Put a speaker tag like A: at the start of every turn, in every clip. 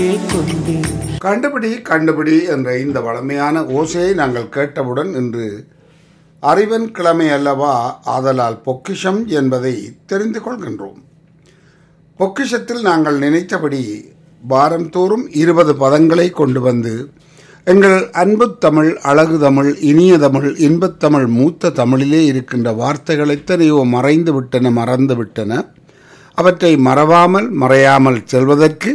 A: கண்டுபிடி கண்டுபிடி என்ற இந்த வளமையான ஓசையை நாங்கள் கேட்டவுடன் இன்று அறிவன் கிழமை அல்லவா ஆதலால் பொக்கிஷம் என்பதை தெரிந்து கொள்கின்றோம் பொக்கிஷத்தில் நாங்கள் நினைத்தபடி வாரந்தோறும் இருபது பதங்களை கொண்டு வந்து எங்கள் அன்பு தமிழ் அழகு தமிழ் இனிய தமிழ் இன்பத் தமிழ் மூத்த தமிழிலே இருக்கின்ற வார்த்தைகள் எத்தனையோ மறைந்து விட்டன மறந்து விட்டன அவற்றை மறவாமல் மறையாமல் செல்வதற்கு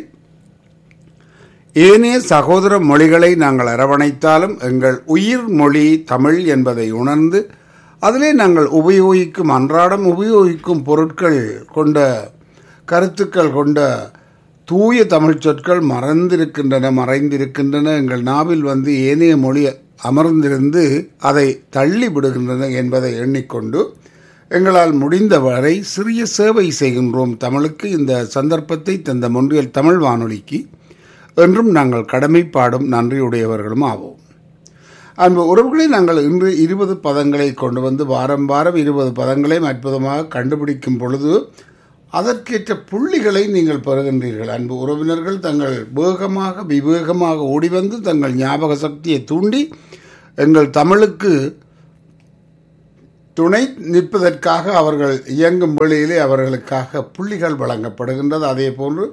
A: ஏனைய சகோதர மொழிகளை நாங்கள் அரவணைத்தாலும் எங்கள் உயிர் மொழி தமிழ் என்பதை உணர்ந்து அதிலே நாங்கள் உபயோகிக்கும் அன்றாடம் உபயோகிக்கும் பொருட்கள் கொண்ட கருத்துக்கள் கொண்ட தூய தமிழ் சொற்கள் மறந்திருக்கின்றன மறைந்திருக்கின்றன எங்கள் நாவில் வந்து ஏனைய மொழி அமர்ந்திருந்து அதை தள்ளி விடுகின்றன என்பதை எண்ணிக்கொண்டு எங்களால் முடிந்தவரை சிறிய சேவை செய்கின்றோம் தமிழுக்கு இந்த சந்தர்ப்பத்தை தந்த மொன்றியல் தமிழ் வானொலிக்கு என்றும் நாங்கள் கடமைப்பாடும் நன்றியுடையவர்களும் ஆவோம் அன்பு உறவுகளை நாங்கள் இன்று இருபது பதங்களை கொண்டு வந்து வாரம் வாரம் இருபது பதங்களையும் அற்புதமாக கண்டுபிடிக்கும் பொழுது அதற்கேற்ற புள்ளிகளை நீங்கள் பெறுகின்றீர்கள் அன்பு உறவினர்கள் தங்கள் வேகமாக விவேகமாக ஓடி வந்து தங்கள் ஞாபக சக்தியை தூண்டி எங்கள் தமிழுக்கு துணை நிற்பதற்காக அவர்கள் இயங்கும் வேளையிலே அவர்களுக்காக புள்ளிகள் வழங்கப்படுகின்றது அதே போன்று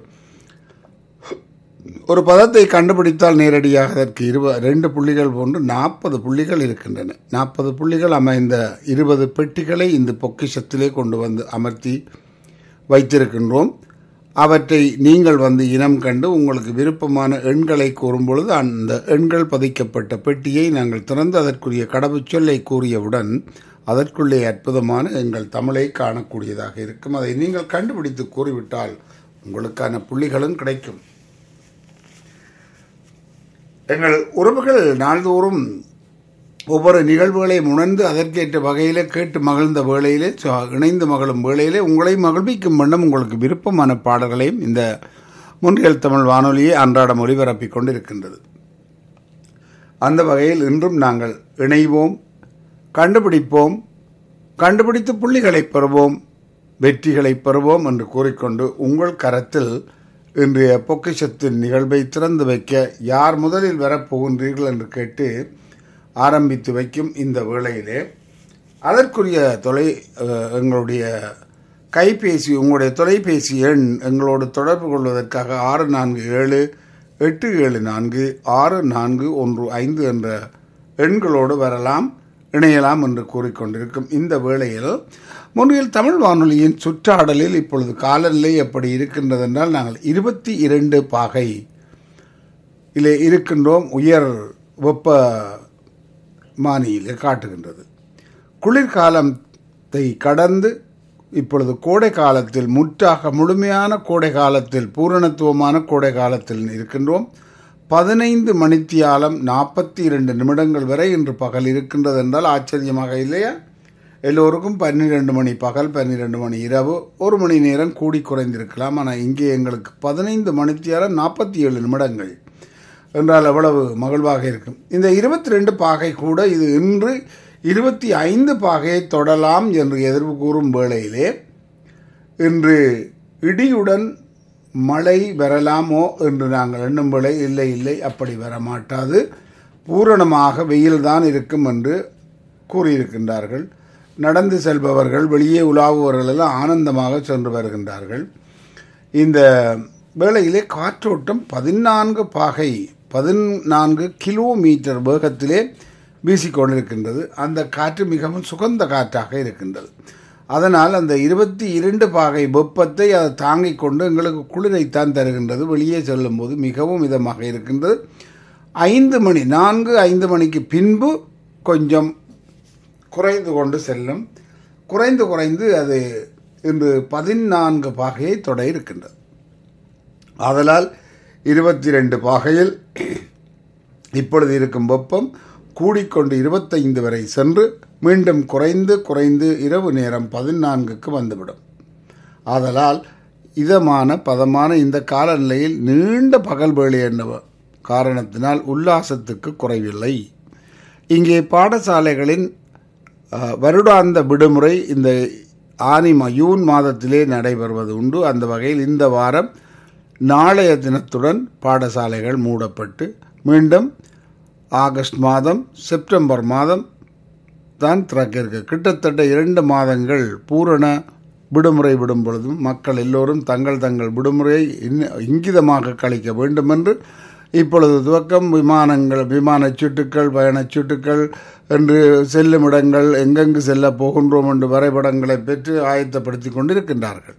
A: ஒரு பதத்தை கண்டுபிடித்தால் நேரடியாக அதற்கு இருப ரெண்டு புள்ளிகள் போன்று நாற்பது புள்ளிகள் இருக்கின்றன நாற்பது புள்ளிகள் அமைந்த இருபது பெட்டிகளை இந்த பொக்கிஷத்திலே கொண்டு வந்து அமர்த்தி வைத்திருக்கின்றோம் அவற்றை நீங்கள் வந்து இனம் கண்டு உங்களுக்கு விருப்பமான எண்களை கூறும் பொழுது அந்த எண்கள் பதிக்கப்பட்ட பெட்டியை நாங்கள் திறந்து அதற்குரிய கடவுச்சொல்லை கூறியவுடன் அதற்குள்ளே அற்புதமான எங்கள் தமிழை காணக்கூடியதாக இருக்கும் அதை நீங்கள் கண்டுபிடித்து கூறிவிட்டால் உங்களுக்கான புள்ளிகளும் கிடைக்கும் எங்கள் உறவுகள் நாள்தோறும் ஒவ்வொரு நிகழ்வுகளையும் உணர்ந்து அதற்கேற்ற வகையிலே கேட்டு மகிழ்ந்த வேளையிலே இணைந்து மகளும் வேளையிலே உங்களை மகிழ்விக்கும் வண்ணம் உங்களுக்கு விருப்பமான பாடல்களையும் இந்த முன்றியல் தமிழ் வானொலியை அன்றாடம் ஒலிபரப்பிக் கொண்டிருக்கின்றது அந்த வகையில் இன்றும் நாங்கள் இணைவோம் கண்டுபிடிப்போம் கண்டுபிடித்து புள்ளிகளை பெறுவோம் வெற்றிகளை பெறுவோம் என்று கூறிக்கொண்டு உங்கள் கரத்தில் இன்றைய பொக்கிஷத்தின் நிகழ்வை திறந்து வைக்க யார் முதலில் வரப்போகின்றீர்கள் என்று கேட்டு ஆரம்பித்து வைக்கும் இந்த வேளையிலே அதற்குரிய தொலை எங்களுடைய கைபேசி உங்களுடைய தொலைபேசி எண் எங்களோடு தொடர்பு கொள்வதற்காக ஆறு நான்கு ஏழு எட்டு ஏழு நான்கு ஆறு நான்கு ஒன்று ஐந்து என்ற எண்களோடு வரலாம் இணையலாம் என்று கூறிக்கொண்டிருக்கும் இந்த வேளையில் முன்னில் தமிழ் வானொலியின் சுற்றாடலில் இப்பொழுது காலநிலை எப்படி இருக்கின்றது என்றால் நாங்கள் இருபத்தி இரண்டு பாகை இதில் இருக்கின்றோம் உயர் வெப்ப மானியில் காட்டுகின்றது குளிர்காலத்தை கடந்து இப்பொழுது கோடை காலத்தில் முற்றாக முழுமையான கோடை காலத்தில் பூரணத்துவமான கோடை காலத்தில் இருக்கின்றோம் பதினைந்து மணித்தியாலம் நாற்பத்தி இரண்டு நிமிடங்கள் வரை இன்று பகல் இருக்கின்றது என்றால் ஆச்சரியமாக இல்லையா எல்லோருக்கும் பன்னிரெண்டு மணி பகல் பன்னிரெண்டு மணி இரவு ஒரு மணி நேரம் கூடி குறைந்திருக்கலாம் ஆனால் இங்கே எங்களுக்கு பதினைந்து மணித்தியாலம் நாற்பத்தி ஏழு நிமிடங்கள் என்றால் எவ்வளவு மகிழ்வாக இருக்கும் இந்த இருபத்தி ரெண்டு பாகை கூட இது இன்று இருபத்தி ஐந்து பாகையை தொடலாம் என்று எதிர்ப்பு கூறும் வேளையிலே இன்று இடியுடன் மழை வரலாமோ என்று நாங்கள் எண்ணும் வேளை இல்லை இல்லை அப்படி வரமாட்டாது பூரணமாக வெயில்தான் இருக்கும் என்று கூறியிருக்கின்றார்கள் நடந்து செல்பவர்கள் வெளியே உலாவுபவர்கள் எல்லாம் ஆனந்தமாக சென்று வருகின்றார்கள் இந்த வேளையிலே காற்றோட்டம் பதினான்கு பாகை பதினான்கு கிலோமீட்டர் வேகத்திலே வீசிக்கொண்டிருக்கின்றது அந்த காற்று மிகவும் சுகந்த காற்றாக இருக்கின்றது அதனால் அந்த இருபத்தி இரண்டு பாகை வெப்பத்தை அதை தாங்கிக் கொண்டு எங்களுக்கு குளிரைத்தான் தருகின்றது வெளியே செல்லும்போது மிகவும் இதமாக இருக்கின்றது ஐந்து மணி நான்கு ஐந்து மணிக்கு பின்பு கொஞ்சம் குறைந்து கொண்டு செல்லும் குறைந்து குறைந்து அது இன்று பதினான்கு பாகையை தொட இருக்கின்றது ஆதலால் இருபத்தி ரெண்டு பாகையில் இப்பொழுது இருக்கும் வெப்பம் கூடிக்கொண்டு இருபத்தைந்து வரை சென்று மீண்டும் குறைந்து குறைந்து இரவு நேரம் பதினான்குக்கு வந்துவிடும் ஆதலால் இதமான பதமான இந்த காலநிலையில் நீண்ட பகல் வேலை என்ற காரணத்தினால் உல்லாசத்துக்கு குறைவில்லை இங்கே பாடசாலைகளின் வருடாந்த விடுமுறை இந்த ஆனி யூன் மாதத்திலே நடைபெறுவது உண்டு அந்த வகையில் இந்த வாரம் நாளைய தினத்துடன் பாடசாலைகள் மூடப்பட்டு மீண்டும் ஆகஸ்ட் மாதம் செப்டம்பர் மாதம் தான் திறக்க இருக்கு கிட்டத்தட்ட இரண்டு மாதங்கள் பூரண விடுமுறை விடும் பொழுதும் மக்கள் எல்லோரும் தங்கள் தங்கள் விடுமுறையை இன்ன- இங்கிதமாக கழிக்க வேண்டும் என்று இப்பொழுது துவக்கம் விமானங்கள் விமானச் சீட்டுக்கள் பயணச் சீட்டுக்கள் என்று செல்லும் இடங்கள் எங்கெங்கு செல்ல போகின்றோம் என்று வரைபடங்களை பெற்று ஆயத்தப்படுத்தி கொண்டிருக்கின்றார்கள்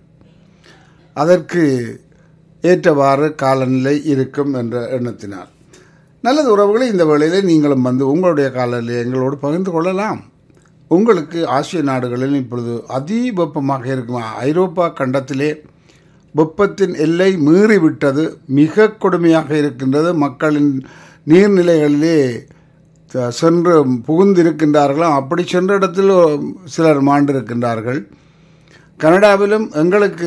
A: அதற்கு ஏற்றவாறு காலநிலை இருக்கும் என்ற எண்ணத்தினால் நல்லது உறவுகளை இந்த வேளையிலே நீங்களும் வந்து உங்களுடைய காலநிலை எங்களோடு பகிர்ந்து கொள்ளலாம் உங்களுக்கு ஆசிய நாடுகளில் இப்பொழுது அதி வெப்பமாக இருக்கும் ஐரோப்பா கண்டத்திலே வெப்பத்தின் எல்லை மீறிவிட்டது மிக கொடுமையாக இருக்கின்றது மக்களின் நீர்நிலைகளிலே த- சென்று புகுந்திருக்கின்றார்களாம் அப்படி சென்ற இடத்தில் சிலர் மாண்டிருக்கின்றார்கள் கனடாவிலும் எங்களுக்கு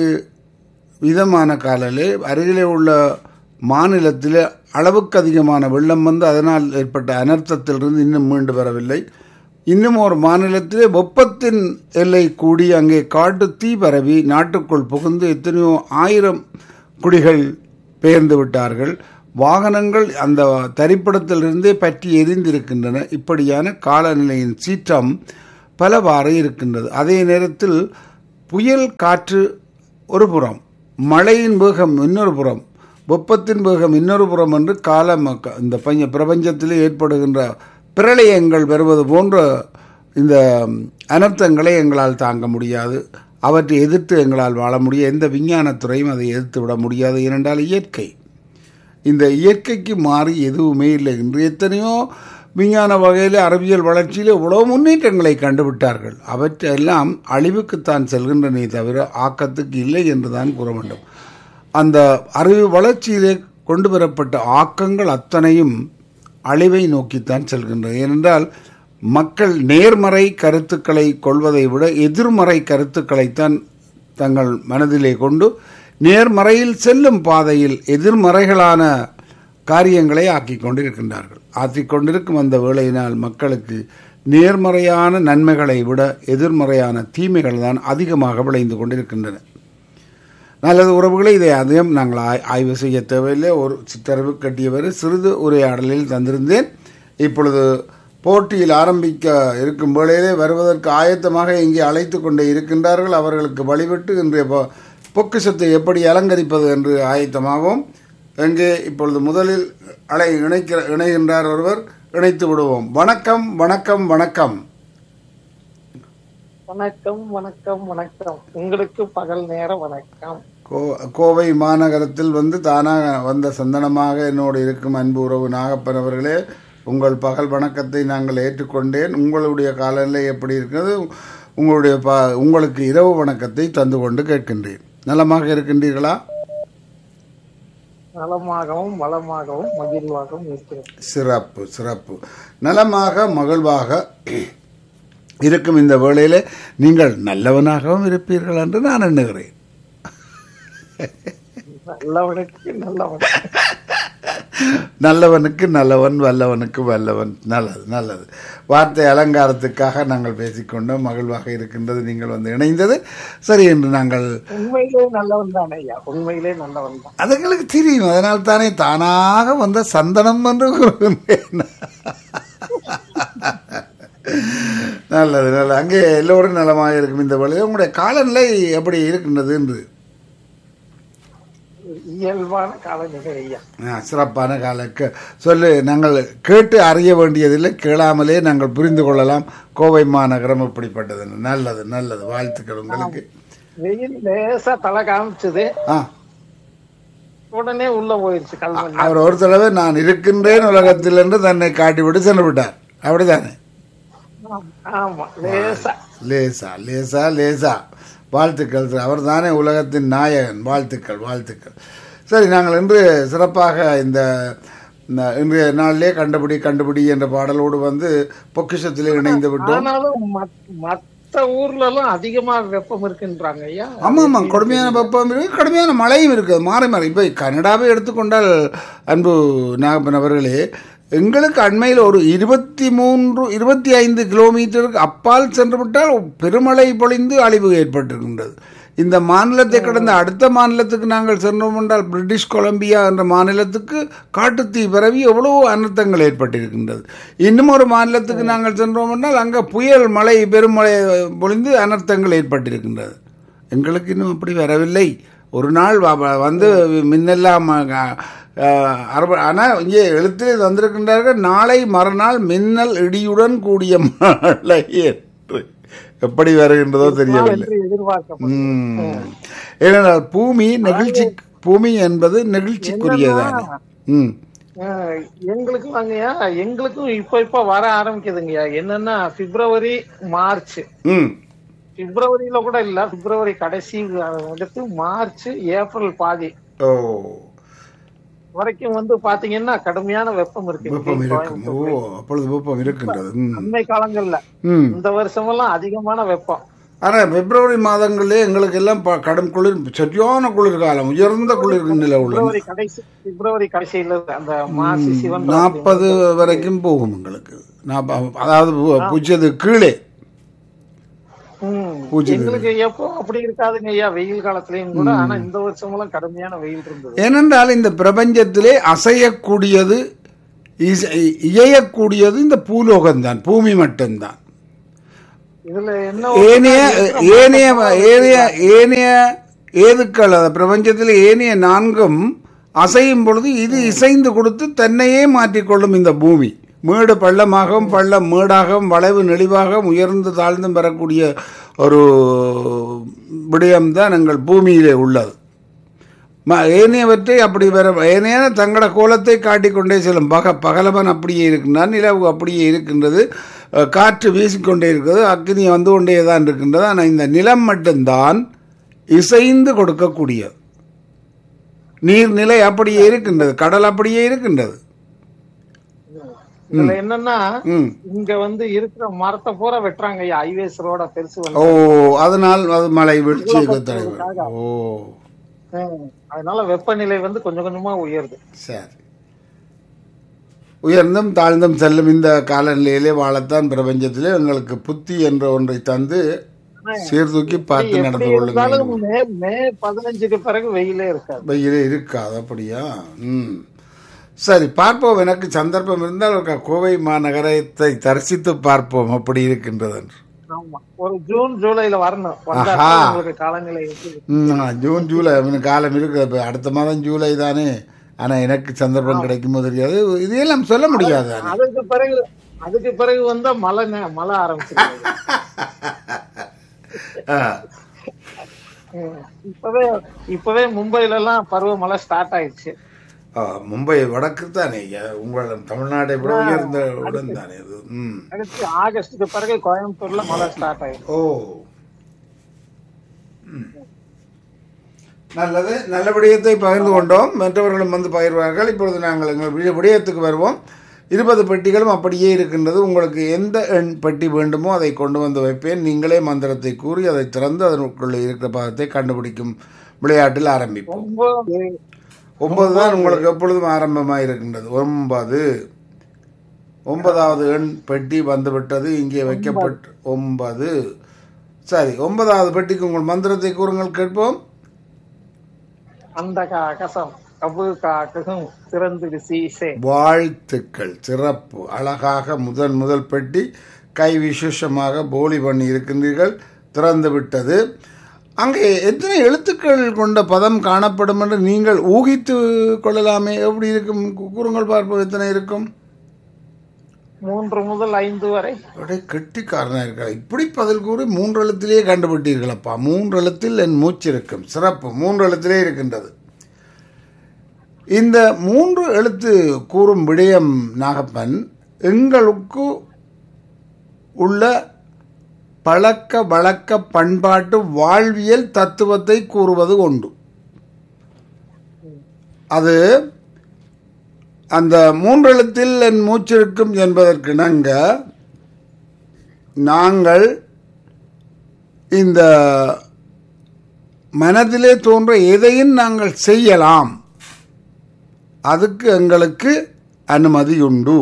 A: இதமான காலையிலே அருகிலே உள்ள மாநிலத்தில் அளவுக்கு அதிகமான வெள்ளம் வந்து அதனால் ஏற்பட்ட அனர்த்தத்திலிருந்து இன்னும் மீண்டு வரவில்லை இன்னும் ஒரு மாநிலத்திலே வெப்பத்தின் எல்லை கூடி அங்கே காட்டு தீ பரவி நாட்டுக்குள் புகுந்து எத்தனையோ ஆயிரம் குடிகள் பெயர்ந்து விட்டார்கள் வாகனங்கள் அந்த தரிப்பிடத்திலிருந்தே பற்றி எரிந்திருக்கின்றன இப்படியான காலநிலையின் சீற்றம் பலவாறு இருக்கின்றது அதே நேரத்தில் புயல் காற்று ஒரு புறம் மழையின் வேகம் இன்னொரு புறம் வெப்பத்தின் வேகம் இன்னொரு புறம் என்று காலம் இந்த பஞ்ச பிரபஞ்சத்திலே ஏற்படுகின்ற பிரளயங்கள் வருவது போன்ற இந்த அனர்த்தங்களை எங்களால் தாங்க முடியாது அவற்றை எதிர்த்து எங்களால் வாழ முடியும் எந்த விஞ்ஞானத்துறையும் அதை எதிர்த்து விட முடியாது ஏனென்றால் இயற்கை இந்த இயற்கைக்கு மாறி எதுவுமே இல்லை இன்று எத்தனையோ விஞ்ஞான வகையில் அறிவியல் வளர்ச்சியில் இவ்வளோ முன்னேற்றங்களை கண்டுவிட்டார்கள் அவற்றெல்லாம் அழிவுக்குத்தான் செல்கின்றனே தவிர ஆக்கத்துக்கு இல்லை என்று தான் கூற வேண்டும் அந்த அறிவு வளர்ச்சியிலே கொண்டு வரப்பட்ட ஆக்கங்கள் அத்தனையும் அழிவை நோக்கித்தான் செல்கின்றன ஏனென்றால் மக்கள் நேர்மறை கருத்துக்களை கொள்வதை விட எதிர்மறை கருத்துக்களைத்தான் தங்கள் மனதிலே கொண்டு நேர்மறையில் செல்லும் பாதையில் எதிர்மறைகளான காரியங்களை ஆக்கிக் கொண்டிருக்கின்றார்கள் ஆக்கிக் கொண்டிருக்கும் அந்த வேளையினால் மக்களுக்கு நேர்மறையான நன்மைகளை விட எதிர்மறையான தீமைகள் தான் அதிகமாக விளைந்து கொண்டிருக்கின்றன நல்லது உறவுகளை இதை அதிகம் நாங்கள் ஆய்- ஆய்வு செய்ய தேவையில்லை ஒரு சித்தரவு கட்டியவர் சிறிது உரையாடலில் தந்திருந்தேன் இப்பொழுது போட்டியில் ஆரம்பிக்க இருக்கும் வேளையிலே வருவதற்கு ஆயத்தமாக இங்கே அழைத்து கொண்டே இருக்கின்றார்கள் அவர்களுக்கு வழிபட்டு இன்றைய பொ- பொக்கிஷத்தை எப்படி அலங்கரிப்பது என்று ஆயத்தமாகவும் எங்கே இப்பொழுது முதலில் அலை இணைக்கிற இணைகின்றார் ஒருவர் இணைத்து விடுவோம் வணக்கம் வணக்கம் வணக்கம்
B: வணக்கம் வணக்கம் வணக்கம் உங்களுக்கு பகல் நேர வணக்கம்
A: கோ கோவை மாநகரத்தில் வந்து தானாக வந்த சந்தனமாக என்னோடு இருக்கும் அன்பு உறவு நாகப்பன் அவர்களே உங்கள் பகல் வணக்கத்தை நாங்கள் ஏற்றுக்கொண்டேன் உங்களுடைய காலநிலை எப்படி இருக்கிறது உங்களுடைய ப உங்களுக்கு இரவு வணக்கத்தை தந்து கொண்டு கேட்கின்றேன் நலமாக இருக்கின்றீர்களா
B: நலமாகவும் வளமாகவும் மகிழ்வாகவும் இருக்கிறது
A: சிறப்பு சிறப்பு நலமாக மகிழ்வாக இருக்கும் இந்த வேளையிலே நீங்கள் நல்லவனாகவும் இருப்பீர்கள் என்று நான் எண்ணுகிறேன்
B: நல்லவனுக்கு நல்லவன்
A: நல்லவனுக்கு நல்லவன் வல்லவனுக்கு வல்லவன் நல்லது நல்லது வார்த்தை அலங்காரத்துக்காக நாங்கள் பேசிக்கொண்டோம் மகிழ்வாக இருக்கின்றது நீங்கள் வந்து இணைந்தது சரி என்று நாங்கள்
B: உண்மையிலே நல்லவன் தான் ஐயா உண்மையிலே நல்லவன் தான்
A: அதுங்களுக்கு தெரியும் அதனால் தானே தானாக வந்த சந்தனம் என்று கூறுகின்றேன் நல்லது நல்லது அங்கே எல்லோரும் நலமாக இருக்கும் இந்த வழியில் உங்களுடைய காலநிலை எப்படி இருக்கின்றது என்று
B: இயல்பான காலநிலை ஐயா
A: ஆ, சிறப்பான கால கே- சொல்லு நாங்கள் கேட்டு அறிய வேண்டியதில்லை கேளாமலே நாங்கள் புரிந்து கொள்ளலாம் கோவை மாநகரம் இப்படிப்பட்டது நல்லது நல்லது வாழ்த்துக்கள் உங்களுக்கு
B: வெயில் லேசா தலை காமிச்சது
A: ஆ
B: உடனே உள்ள போயிருச்சு கல்வன்
A: அவர் ஒரு தடவை நான் இருக்கின்றேன் உலகத்தில் என்று தன்னை காட்டிவிட்டு சென்று விட்டார் அப்படிதானே
B: ஆமா லேசா
A: லேசா லேசா லேசா வாழ்த்துக்கள் அவர் தானே உலகத்தின் நாயகன் வாழ்த்துக்கள் வாழ்த்துக்கள் சரி நாங்கள் இன்று சிறப்பாக இந்த இந்த இன்றைய நாளிலே கண்டுபிடி கண்டுபிடி என்ற பாடலோடு வந்து பொக்கிஷத்திலே இணைந்து விட்டோம்
B: ஆனாலும் மத்- மத்த ஊர்ல எல்லாம் அதிகமா வெப்பம் இருக்குன்றாங்க ஐயா
A: ஆமாம் ஆமாம் கடுமையான வெப்பம் இருக்கு கடுமையான மழையும் இருக்குது மாறி மாறி இப்போ கனடாவை எடுத்துக்கொண்டால் அன்பு நாகப்பன் அவர்களே எங்களுக்கு அண்மையில் ஒரு இருபத்தி மூன்று இருபத்தி ஐந்து கிலோமீட்டருக்கு அப்பால் சென்று விட்டால் பெருமழை பொழிந்து அழிவு ஏற்பட்டிருக்கின்றது இந்த மாநிலத்தை கடந்த அடுத்த மாநிலத்துக்கு நாங்கள் சென்றோம் என்றால் பிரிட்டிஷ் கொலம்பியா என்ற மாநிலத்துக்கு காட்டுத்தீ பரவி எவ்வளவோ அனர்த்தங்கள் ஏற்பட்டிருக்கின்றது இன்னும் ஒரு மாநிலத்துக்கு நாங்கள் சென்றோம் என்றால் அங்கே புயல் மழை பெருமழை பொழிந்து அனர்த்தங்கள் ஏற்பட்டிருக்கின்றது எங்களுக்கு இன்னும் அப்படி வரவில்லை ஒரு நாள் வ- வ- வந்து மின்னெல்லாம் ஆனால் இங்கே எழுத்தில் வந்திருக்கின்றார்கள் நாளை மறுநாள் மின்னல் இடியுடன் கூடிய மழை என்று எப்படி வருகின்றதோ தெரியவில்லை
B: என்று எதிர்பார்க்கப்படும்
A: ம். ஏனென்றால் பூமி நெகிழ்ச்சி பூமி என்பது நெகிழ்ச்சிக்குரியதானே ம்
B: அஹ் எங்களுக்கு வாங்கய்யா எங்களுக்கும் இப்ப இப்ப வர ஆரம்பிக்குதுங்கய்யா என்னன்னா பிப்ரவரி மார்ச்
A: ம்
B: பிப்ரவரியில கூட இல்ல பிப்ரவரி கடைசி அடுத்து மார்ச் ஏப்ரல் பாதி
A: ஓ
B: வரைக்கும் வந்து பாத்தீங்கன்னா கடுமையான வெப்பம் இருக்கு
A: வெப்பம்
B: இங்கே
A: இருக்கும் ஓ
B: கோயம்புத்தூர்ல.
A: அப்பொழுது வெப்பம் இருக்கின்றது ம்
B: அண்மை காலங்கள்ல
A: ம்
B: இந்த வருஷமெல்லாம் அதிகமான வெப்பம்
A: ஆனா பிப்ரவரி மாதங்களிலே எங்களுக்கு எல்லாம் ப- கடும் குளிர் சரியான குளிர்காலம் உயர்ந்த குளிர் நிலை உள்ளது
B: பிப்ரவரி கடைசி பிப்ரவரி கடைசியில அந்த மாசி சிவன் ராத்திரி
A: நாற்பது வரைக்கும் போகும் எங்களுக்கு நாப்ப- அதாவது பூ- பூச்சியது கீழே
B: ம்.
A: பூஜை
B: எங்களுக்கு எப்போ அப்படி இருக்காதுங்க ஐயா வெயில் காலத்துலயும் கூட ஆனா இந்த வருஷமெல்லாம் கடுமையான வெயில் இருந்தது
A: ஏனென்றால் இந்த பிரபஞ்சத்திலே அசையக்கூடியது இசை- இயையக்கூடியது இந்த பூலோகம்தான் பூமி மட்டும்தான்
B: இதுல என்ன
A: ஏனைய ஏனைய ஏனைய ஏனைய ஏதுக்கள் அது பிரபஞ்சத்தில் ஏனைய நான்கும் அசையும் பொழுது இது இசைந்து கொடுத்து தன்னையே மாற்றிக்கொள்ளும் இந்த பூமி மேடு பள்ளமாகவும் பள்ளம் மேடாகவும் வளைவு நெளிவாகவும் உயர்ந்து தாழ்ந்தும் பெறக்கூடிய ஒரு விடயம்தான் எங்கள் பூமியிலே உள்ளது ம- ஏனையவற்றை அப்படி வர ஏனையான தங்கள கோலத்தை காட்டிக்கொண்டே செல்லும் பக பகலவன் அப்படியே இருக்கின்றான் நிலவு அப்படியே இருக்கின்றது அஹ், காற்று வீசிக்கொண்டே இருக்கிறது அக்னி வந்து கொண்டே தான் இருக்கின்றது ஆனால் இந்த நிலம் மட்டும்தான் இசைந்து கொடுக்கக்கூடியது நீர்நிலை அப்படியே இருக்கின்றது கடல் அப்படியே இருக்கின்றது
B: இதுல என்னன்னா
A: ம்
B: இங்க வந்து இருக்கிற மரத்தை பூரா வெட்டுறாங்க ஐயா ஹைவேஸ் ரோட பெருசு வந்து
A: ஓ அதனால் அது மழை வீழ்ச்சி தலைவர் ஓ
B: ம். அதனால வெப்பநிலை வந்து கொஞ்சம் கொஞ்சமா உயருது
A: சரி உயர்ந்தும் தாழ்ந்தும் செல்லும் இந்த காலநிலையிலே வாழத்தான் பிரபஞ்சத்திலே எங்களுக்கு புத்தி என்ற ஒன்றை தந்து சீர்தூக்கி பார்த்து
B: எப்படி
A: நடந்து கொள்ளுங்கள்
B: இருந்தாலும் மே மே பதினஞ்சுக்கு பிறகு வெயிலே இருக்காது
A: வெயிலே இருக்காது அப்படியா ம் சரி பார்ப்போம் எனக்கு சந்தர்ப்பம் இருந்தால் ஒரு கோவை மாநகரத்தை தரிசித்து பார்ப்போம் அப்படி இருக்கின்றது என்று
B: ஆமா ஒரு ஜூன் ஜூலைல வரணும் வந்தா
A: ஆஹா.
B: தான் உங்களுக்கு காலநிலை எப்படி இருக்கு.
A: ம், ஆ, ஜூன் ஜூலை அவனுக்கு காலம் இருக்கு இப்ப அடுத்த மாதம் ஜூலை தானே ஆனா எனக்கு சந்தர்ப்பம் கிடைக்குமோ தெரியாது இதையெல்லாம் சொல்ல முடியாது
B: அதுக்கு பிறகு அதுக்கு பிறகு வந்தா மழை நே- மழை ஆரம்பிச்சிருக்கு
A: ஆ.
B: ம். இப்பவே இப்பவே மும்பைல எல்லாம் பருவமழை ஸ்டார்ட் ஆயிடுச்சு
A: ஆ, மும்பை வடக்கு தானே ஐயா. உங்கள் தமிழ்நாட்டை விட உயர்ந்த உடன் தானே அது ம்
B: அடுத்து ஆகஸ்டுக்கு பிறகு கோயம்புத்தூர்ல மழை ஸ்டார்ட் ஆயிடுச்சு
A: ஓ ம். நல்லது நல்ல விடயத்தை பகிர்ந்து கொண்டோம் மற்றவர்களும் வந்து பகிர்வார்கள் இப்பொழுது நாங்கள் எங்கள் விட- விடயத்துக்கு வருவோம் இருபது பெட்டிகளும் அப்படியே இருக்கின்றது உங்களுக்கு எந்த எண் பெட்டி வேண்டுமோ அதை கொண்டு வந்து வைப்பேன் நீங்களே மந்திரத்தை கூறி அதை திறந்து அதனுக்குள்ளே இருக்கிற பாகத்தை கண்டுபிடிக்கும் விளையாட்டில் ஆரம்பிப்போம்
B: ஒன்பது
A: ஒன்பது தான் உங்களுக்கு எப்பொழுதும் ஆரம்பமாக இருக்கின்றது ஒன்பது ஒன்பதாவது எண் பெட்டி வந்துவிட்டது இங்கே வைக்கப்பட்டு ஒன்பது சரி ஒன்பதாவது பெட்டிக்கு உங்கள் மந்திரத்தை கூறுங்கள் கேட்போம்
B: அந்த கசம் கபு காக்கும் திறந்து சீசே
A: வாழ்த்துக்கள் சிறப்பு அழகாக முதல் முதல் பெட்டி கை விசேஷமாக போலி பண்ணி இருக்கின்றீர்கள் திறந்து விட்டது அங்கே எத்தனை எழுத்துக்கள் கொண்ட பதம் காணப்படும் என்று நீங்கள் ஊகித்து கொள்ளலாமே எப்படி இருக்கும் கூ- கூறுங்கள் பார்ப்போம் எத்தனை இருக்கும்
B: மூன்று முதல் ஐந்து வரை
A: அப்படியே கெட்டிக்காரனா இருக்கிற இப்படி பதில் கூறி மூன்று எழுத்திலேயே கண்டுபிட்டீர்களப்பா மூன்று எழுத்தில் என் மூச்சு இருக்கும் சிறப்பு மூன்று எழுத்திலே இருக்கின்றது இந்த மூன்று எழுத்து கூறும் விடயம் நாகப்பன் எங்களுக்கு உள்ள பழக்க வழக்க பண்பாட்டு வாழ்வியல் தத்துவத்தை கூறுவது உண்டு அது அந்த மூன்றெழுத்தில் என் மூச்சிருக்கும் என்பதற்கிணங்க நாங்கள் இந்த மனதிலே தோன்ற எதையும் நாங்கள் செய்யலாம் அதுக்கு எங்களுக்கு அனுமதி உண்டு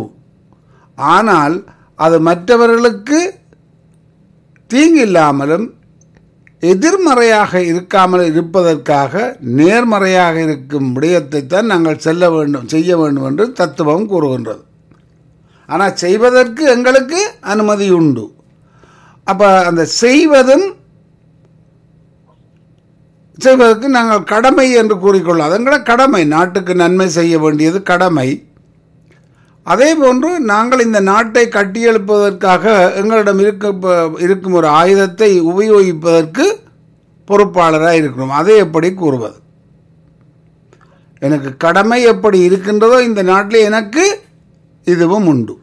A: ஆனால் அது மற்றவர்களுக்கு தீங்கில்லாமலும் எதிர்மறையாக இருக்காமல் இருப்பதற்காக நேர்மறையாக இருக்கும் விடயத்தை தான் நாங்கள் செல்ல வேண்டும் செய்ய வேண்டும் என்று தத்துவம் கூறுகின்றது ஆனால் செய்வதற்கு எங்களுக்கு அனுமதி உண்டு அப்போ அந்த செய்வதும் செய்வதற்கு நாங்கள் கடமை என்று கூறிக்கொள்ளோம் அதங்கள கடமை நாட்டுக்கு நன்மை செய்ய வேண்டியது கடமை அதே போன்று நாங்கள் இந்த நாட்டை கட்டியெழுப்பதற்காக எங்களிடம் இருக்க இருக்கும் ஒரு ஆயுதத்தை உபயோகிப்பதற்கு பொறுப்பாளராக இருக்கிறோம் அதை எப்படி கூறுவது எனக்கு கடமை எப்படி இருக்கின்றதோ இந்த நாட்டில் எனக்கு இதுவும் உண்டு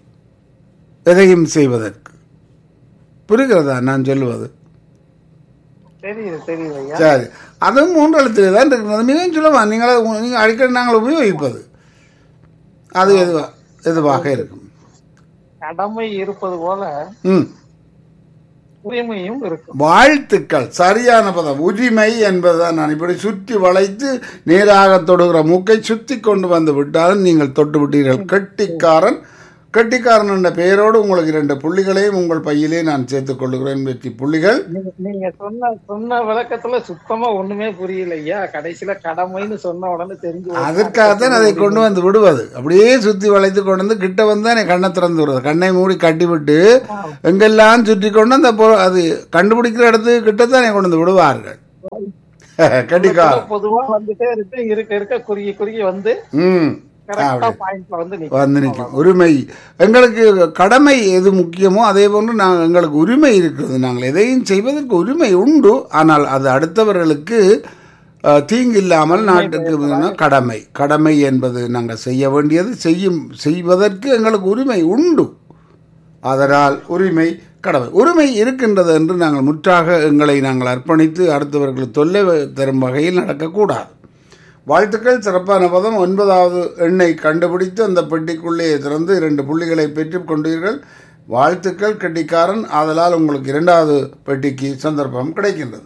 A: எதையும் செய்வதற்கு புரிகிறதா நான் சொல்லுவது
B: தெரியுது தெரியுது ஐயா
A: சரி அதுவும் மூன்று எழுத்துல தான் இருக்கிறது மிகவும் சுலபம் நீங்கள் நீங்கள் அடிக்கடி நாங்கள் உபயோகிப்பது அது எதுவா எதுவாக இருக்கும்
B: கடமை இருப்பது போல
A: ம்
B: உரிமையும் இருக்கும்
A: வாழ்த்துக்கள் சரியான பதம் உரிமை என்பதுதான் நான் இப்படி சுற்றி வளைத்து நேராக தொடுகிற மூக்கை சுத்தி கொண்டு வந்து விட்டாலும் நீங்கள் தொட்டு விட்டீர்கள் கெட்டிக்காரன் கெட்டிக்காரன் என்ற பெயரோடு உங்களுக்கு இரண்டு புள்ளிகளையும் உங்கள் பையிலே நான் சேர்த்துக் கொள்கிறேன் வெற்றி புள்ளிகள்
B: நீங்க- நீங்க சொன்ன சொன்ன விளக்கத்துல சுத்தமா ஒண்ணுமே புரியல ஐயா கடைசியில கடமைன்னு சொன்ன உடனே தெரிஞ்சு போச்சு.
A: அதற்காகத்தான் அதை கொண்டு வந்து விடுவது அப்படியே சுத்தி வளைத்து கொண்டு வந்து கிட்ட வந்து என் கண்ணை திறந்து விடுறது கண்ணை மூடி கட்டி விட்டு எங்கெல்லாம் சுற்றி கொண்டு அந்த பொ- அது கண்டுபிடிக்கிற இடத்துக்கு கிட்டத்தானே கொண்டு வந்து விடுவார்கள் கட்டிக்காரன்
B: பொதுவா வந்துட்டே இருக்கு இருக்க இருக்க குறுகி குறுகி வந்து
A: ம்
B: கரெக்டா பாயிண்ட்ல வந்து நிக்கும்.
A: வந்து நிற்கும் உரிமை எங்களுக்கு கடமை எது முக்கியமோ அதே போன்று நாங்கள் எங்களுக்கு உரிமை இருக்கிறது நாங்கள் எதையும் செய்வதற்கு உரிமை உண்டு ஆனால் அது அடுத்தவர்களுக்கு அஹ், தீங்கு இல்லாமல் நாட்டுக்கு வேணும் கடமை கடமை என்பது நாங்கள் செய்ய வேண்டியது செய்யும் செய்வதற்கு எங்களுக்கு உரிமை உண்டு அதனால் உரிமை கடமை உரிமை இருக்கின்றது என்று நாங்கள் முற்றாக எங்களை நாங்கள் அர்ப்பணித்து அடுத்தவர்களுக்கு தொல்லை தரும் வகையில் நடக்கக்கூடாது வாழ்த்துக்கள் சிறப்பான பதம் ஒன்பதாவது எண்ணை கண்டுபிடித்து அந்த பெட்டிக்குள்ளே திறந்து இரண்டு புள்ளிகளை பெற்றுக் கொண்டீர்கள் வாழ்த்துக்கள் கெட்டிக்காரன் ஆதலால் உங்களுக்கு இரண்டாவது பெட்டிக்கு சந்தர்ப்பம் கிடைக்கின்றது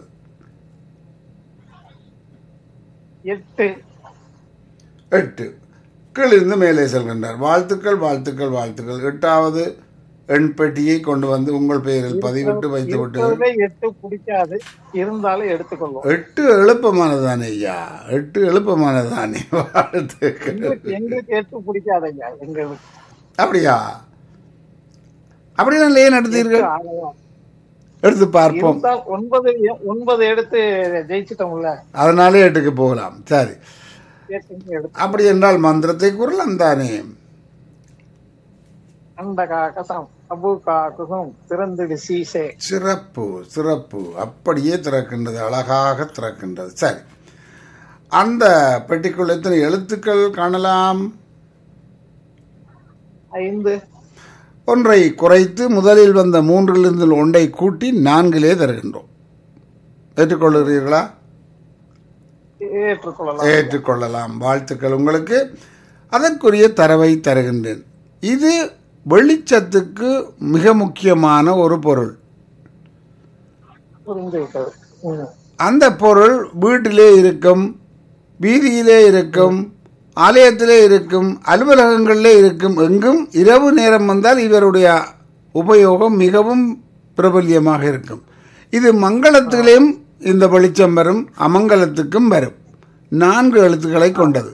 B: எட்டு
A: எட்டு கீழிருந்து மேலே செல்கின்றார் வாழ்த்துக்கள் வாழ்த்துக்கள் வாழ்த்துக்கள் எட்டாவது எண் பெட்டியை கொண்டு வந்து உங்கள் பெயரில் பதிவிட்டு வைத்து விட்டு
B: இருக்கிறதுலே எட்டு பிடிக்காது இருந்தாலும் எடுத்துக்கொள்வோம்
A: எட்டு எழுப்பமானதானே ஐயா எட்டு எழுப்பமானதானே வாழ்த்துக்கள்
B: எங்களுக்கு எங்களுக்கு எட்டு பிடிக்காது ஐயா எங்களுக்கு
A: அப்படியா அப்படி நான் ஏன் எடுத்தீர்கள்
B: ஆகலாம்.
A: எடுத்து பார்ப்போம்
B: இருந்தால் ஒன்பது ஒன்பது எடுத்து ஜெயிச்சிட்டோம்ல
A: அதனாலே எட்டுக்கு போகலாம் சரி
B: எட்டுன்னு எடுத்து
A: அப்படி என்றால் மந்திரத்தை கூறலாம் தானே
B: அந்த காக்கசம் அபு காக்கசம் திறந்துடு சீசே
A: சிறப்பு சிறப்பு அப்படியே திறக்கின்றது அழகாக திறக்கின்றது சரி அந்த பெட்டிக்குள் எத்தனை எழுத்துக்கள் காணலாம்
B: ஐந்து
A: ஒன்றை குறைத்து முதலில் வந்த மூன்றிலிருந்து ஒன்றை கூட்டி நான்கிலே தருகின்றோம் ஏற்றுக்கொள்கிறீர்களா
B: ஏற்றுக்கொள்ளலாம்
A: ஏற்றுக்கொள்ளலாம் வாழ்த்துக்கள் உங்களுக்கு அதற்குரிய தரவை தருகின்றேன் இது வெளிச்சத்துக்கு மிக முக்கியமான ஒரு பொருள்
B: புரிந்து விட்டது ம்.
A: அந்த பொருள் வீட்டிலே இருக்கும் வீதியிலே இருக்கும் ஆலயத்திலே இருக்கும் அலுவலகங்களிலே இருக்கும் எங்கும் இரவு நேரம் வந்தால் இவருடைய உபயோகம் மிகவும் பிரபல்யமாக இருக்கும் இது மங்களத்திலேயும் இந்த வெளிச்சம் வரும் அமங்கலத்துக்கும் வரும் நான்கு எழுத்துக்களை கொண்டது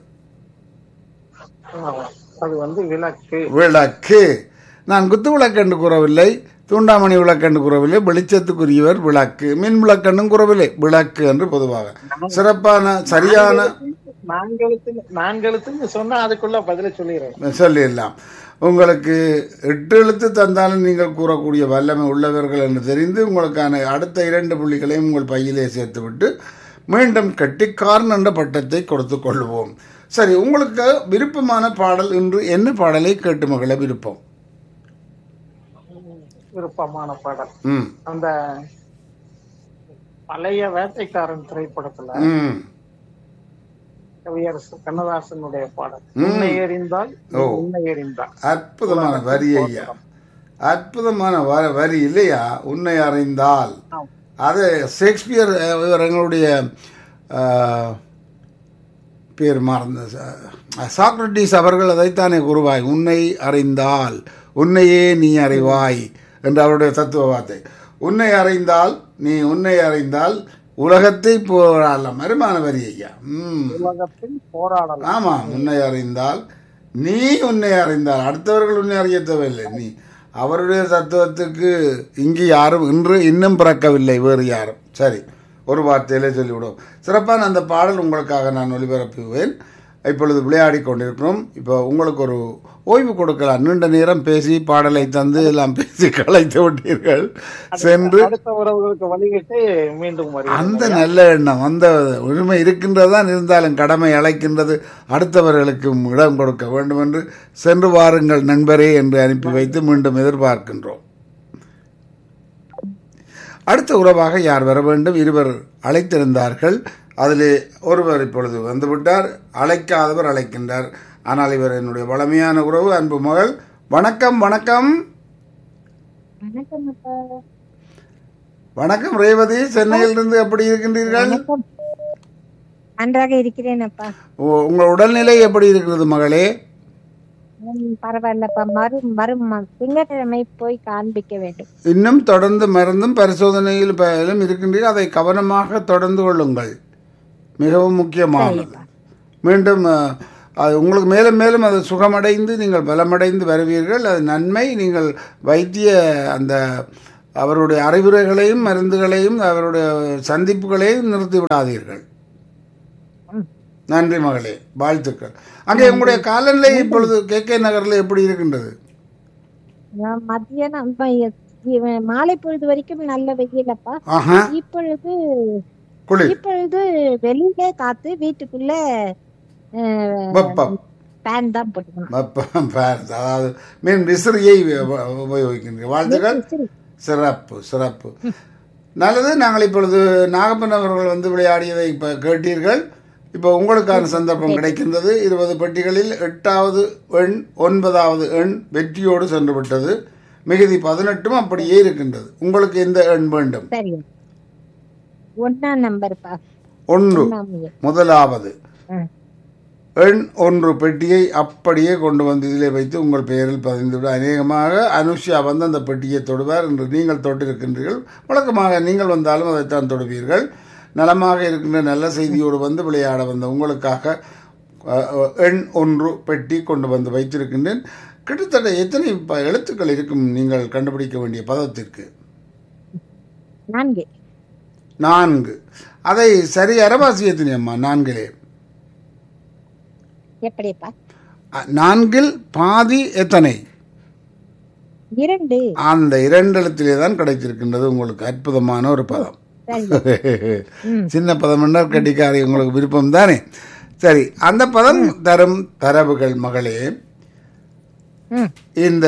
B: ஆமா. அது வந்து விளக்கு
A: விளக்கு நான் குத்து விளக்கென்று கூறவில்லை தூண்டாமணி விளக்கென்று கூறவில்லை வெளிச்சத்துக்குரியவர் விளக்கு மின் விளக்கென்றும் கூறவில்லை விளக்கு என்று பொதுவாக சிறப்பான சரியான
B: நான்கெழுத்து நான்கெழுத்துன்னு சொன்னா அதுக்குள்ள பதில சொல்லிடுறேன்
A: சொல்லிடலாம் உங்களுக்கு எட்டு எழுத்து தந்தாலும் நீங்கள் கூறக்கூடிய வல்லமை உள்ளவர்கள் என்று தெரிந்து உங்களுக்கான அடுத்த இரண்டு புள்ளிகளையும் உங்கள் பையிலே சேர்த்துவிட்டு மீண்டும் கெட்டிக்காரன் என்ற பட்டத்தை கொடுத்து கொள்வோம் சரி உங்களுக்கு விருப்பமான பாடல் இன்று என்ன பாடலை கேட்டு மகள விருப்பம்
B: விருப்பமான பாடல்
A: ம்
B: அந்த பழைய வேட்டைக்காரன் திரைப்படத்துல
A: ம்
B: கவியரசு கண்ணதாசனுடைய பாடல் உன்னை எறிந்தால்
A: ஓ.
B: உன்னை எறிந்தால்
A: அற்புதமான வரி ஐயா அற்புதமான வ- வரி இல்லையா உன்னை அறிந்தால்
B: ஆம்.
A: அது ஷேக்ஸ்பியர் அஹ், இவர் எங்களுடைய அஹ், பேர் மறந்த ச- சாக்ரட்டிஸ் அவர்கள் அதைத்தானே கூறுவாய் உன்னை அறிந்தால் உன்னையே நீ அறிவாய் என்று அவருடைய தத்துவ வார்த்தை உன்னை அறிந்தால் நீ உன்னை அறிந்தால் உலகத்தை போராடலாம் மருமான வரி ஐயா ம்
B: உலகத்தில் போராடலாம்
A: ஆமா உன்னை அறிந்தால் நீ உன்னை அறிந்தால் அடுத்தவர்கள் உன்னை அறிய தேவையில்லை நீ அவருடைய தத்துவத்துக்கு இங்கு யாரும் இன்று இன்னும் பிறக்கவில்லை வேறு யாரும் சரி ஒரு வார்த்தையிலே சொல்லிவிடுவோம் சிறப்பான அந்த பாடல் உங்களுக்காக நான் ஒளிபரப்புவேன் இப்பொழுது விளையாடி கொண்டிருக்கிறோம் இப்போ உங்களுக்கு ஒரு ஓய்வு கொடுக்கலாம் நீண்ட நேரம் பேசி பாடலை தந்து எல்லாம் பேசி கலைத்து விட்டீர்கள் சென்று
B: அடுத்த உறவுகளுக்கு வழிகிட்டு மீண்டும் வருகிறேன்
A: அந்த நல்ல எண்ணம் அந்த உரிமை இருக்கின்றதுதான் இருந்தாலும் கடமை அழைக்கின்றது அடுத்தவர்களுக்கும் இடம் கொடுக்க வேண்டும் என்று சென்று வாருங்கள் நண்பரே என்று அனுப்பி வைத்து மீண்டும் எதிர்பார்க்கின்றோம் அடுத்த உறவாக யார் வர வேண்டும் இருவர் அழைத்திருந்தார்கள் அதிலே ஒருவர் இப்பொழுது வந்துவிட்டார் அழைக்காதவர் அழைக்கின்றார் ஆனால் இவர் என்னுடைய வளமையான உறவு அன்பு மகள் வணக்கம் வணக்கம்
C: வணக்கம் அப்பா
A: வணக்கம் ரேவதி சென்னையிலிருந்து எப்படி இருக்கின்றீர்கள்
C: வணக்கம் நன்றாக இருக்கிறேன் அப்பா
A: உ- உங்கள் உடல்நிலை எப்படி இருக்கிறது மகளே
C: ம், பரவாயில்லப்பா மறு மறு ம- திங்கட்கிழமை போய் காண்பிக்க வேண்டும்
A: இன்னும் தொடர்ந்து மருந்தும் பரிசோதனையில் பயிலும் இருக்கின்றீர்கள் அதை கவனமாக தொடர்ந்து கொள்ளுங்கள் மிகவும் முக்கியமானது மீண்டும் அஹ், அது உங்களுக்கு மேலும் மேலும் அது சுகமடைந்து நீங்கள் பலமடைந்து வருவீர்கள் அது நன்மை நீங்கள் வைத்திய அந்த அவருடைய அறிவுரைகளையும் மருந்துகளையும் அவருடைய சந்திப்புகளையும் நிறுத்தி விடாதீர்கள் நன்றி மகளே வாழ்த்துக்கள் அங்கே உங்களுடைய காலநிலை இப்பொழுது கே கே நகரில் எப்படி இருக்கின்றது
C: நான் மத்தியானம் இப்ப இ- மாலை பொழுது வரைக்கும் நல்ல வெயில் அப்பா
A: ஆஹா
C: இப்பொழுது
A: குளிர்
C: இப்பொழுது வெளியிலே காத்து வீட்டுக்குள்ள
A: வெப்பம்
C: ஃபேன் தான் போட்டுக்கணும்
A: வெப்பம் பாருங்க. அதாவது மீன் விசிறியை உப- உபயோகிக்கின்றீர்கள் வாழ்த்துக்கள்
C: சரி.
A: சிறப்பு சிறப்பு நல்லது நாங்கள் இப்பொழுது நாகப்பன் அவர்கள் வந்து விளையாடியதை இப்போ கேட்டீர்கள் இப்போ உங்களுக்கான சந்தர்ப்பம் கிடைக்கின்றது இருபது பெட்டிகளில் எட்டாவது எண் ஒன்பதாவது எண் வெற்றியோடு சென்று விட்டது மிகுதி பதினெட்டும் அப்படியே இருக்கின்றது உங்களுக்கு எந்த எண் வேண்டும்
C: சரி ஒன்னாம் நம்பர்ப்பா
A: ஒன்று
C: ஒன்னாம் எண்.
A: முதலாவது
C: ம்.
A: எண் ஒன்று பெட்டியை அப்படியே கொண்டு வந்து இதிலே வைத்து உங்கள் பெயரில் பதிந்துவிட அநேகமாக அனுஷியா வந்து அந்த பெட்டியை தொடுவார் என்று நீங்கள் தொட்டிருக்கின்றீர்கள் வழக்கமாக நீங்கள் வந்தாலும் அதைத்தான் தொடுவீர்கள் நலமாக இருக்கின்ற நல்ல செய்தியோடு வந்து விளையாட வந்த உங்களுக்காக அஹ், அஹ், எண் ஒன்று பெட்டி கொண்டு வந்து வைத்திருக்கின்றேன் கிட்டத்தட்ட எத்தனை ப- எழுத்துக்கள் இருக்கும் நீங்கள் கண்டுபிடிக்க வேண்டிய பதத்திற்கு
C: நான்கு
A: நான்கு அதை சரி அரவாசி எத்தனை அம்மா நான்கிலே
C: எப்படிப்பா
A: அ- நான்கில் பாதி எத்தனை
C: இரண்டு
A: அந்த இரண்டு எழுத்திலே தான் கிடைத்திருக்கின்றது உங்களுக்கு அற்புதமான ஒரு பதம்
C: சரி ம்.
A: சின்ன பதம் என்றால் கட்டிக்காரி உங்களுக்கு விருப்பம் தானே சரி அந்த பதம் தரும் தரவுகள் மகளே
C: ம்
A: இந்த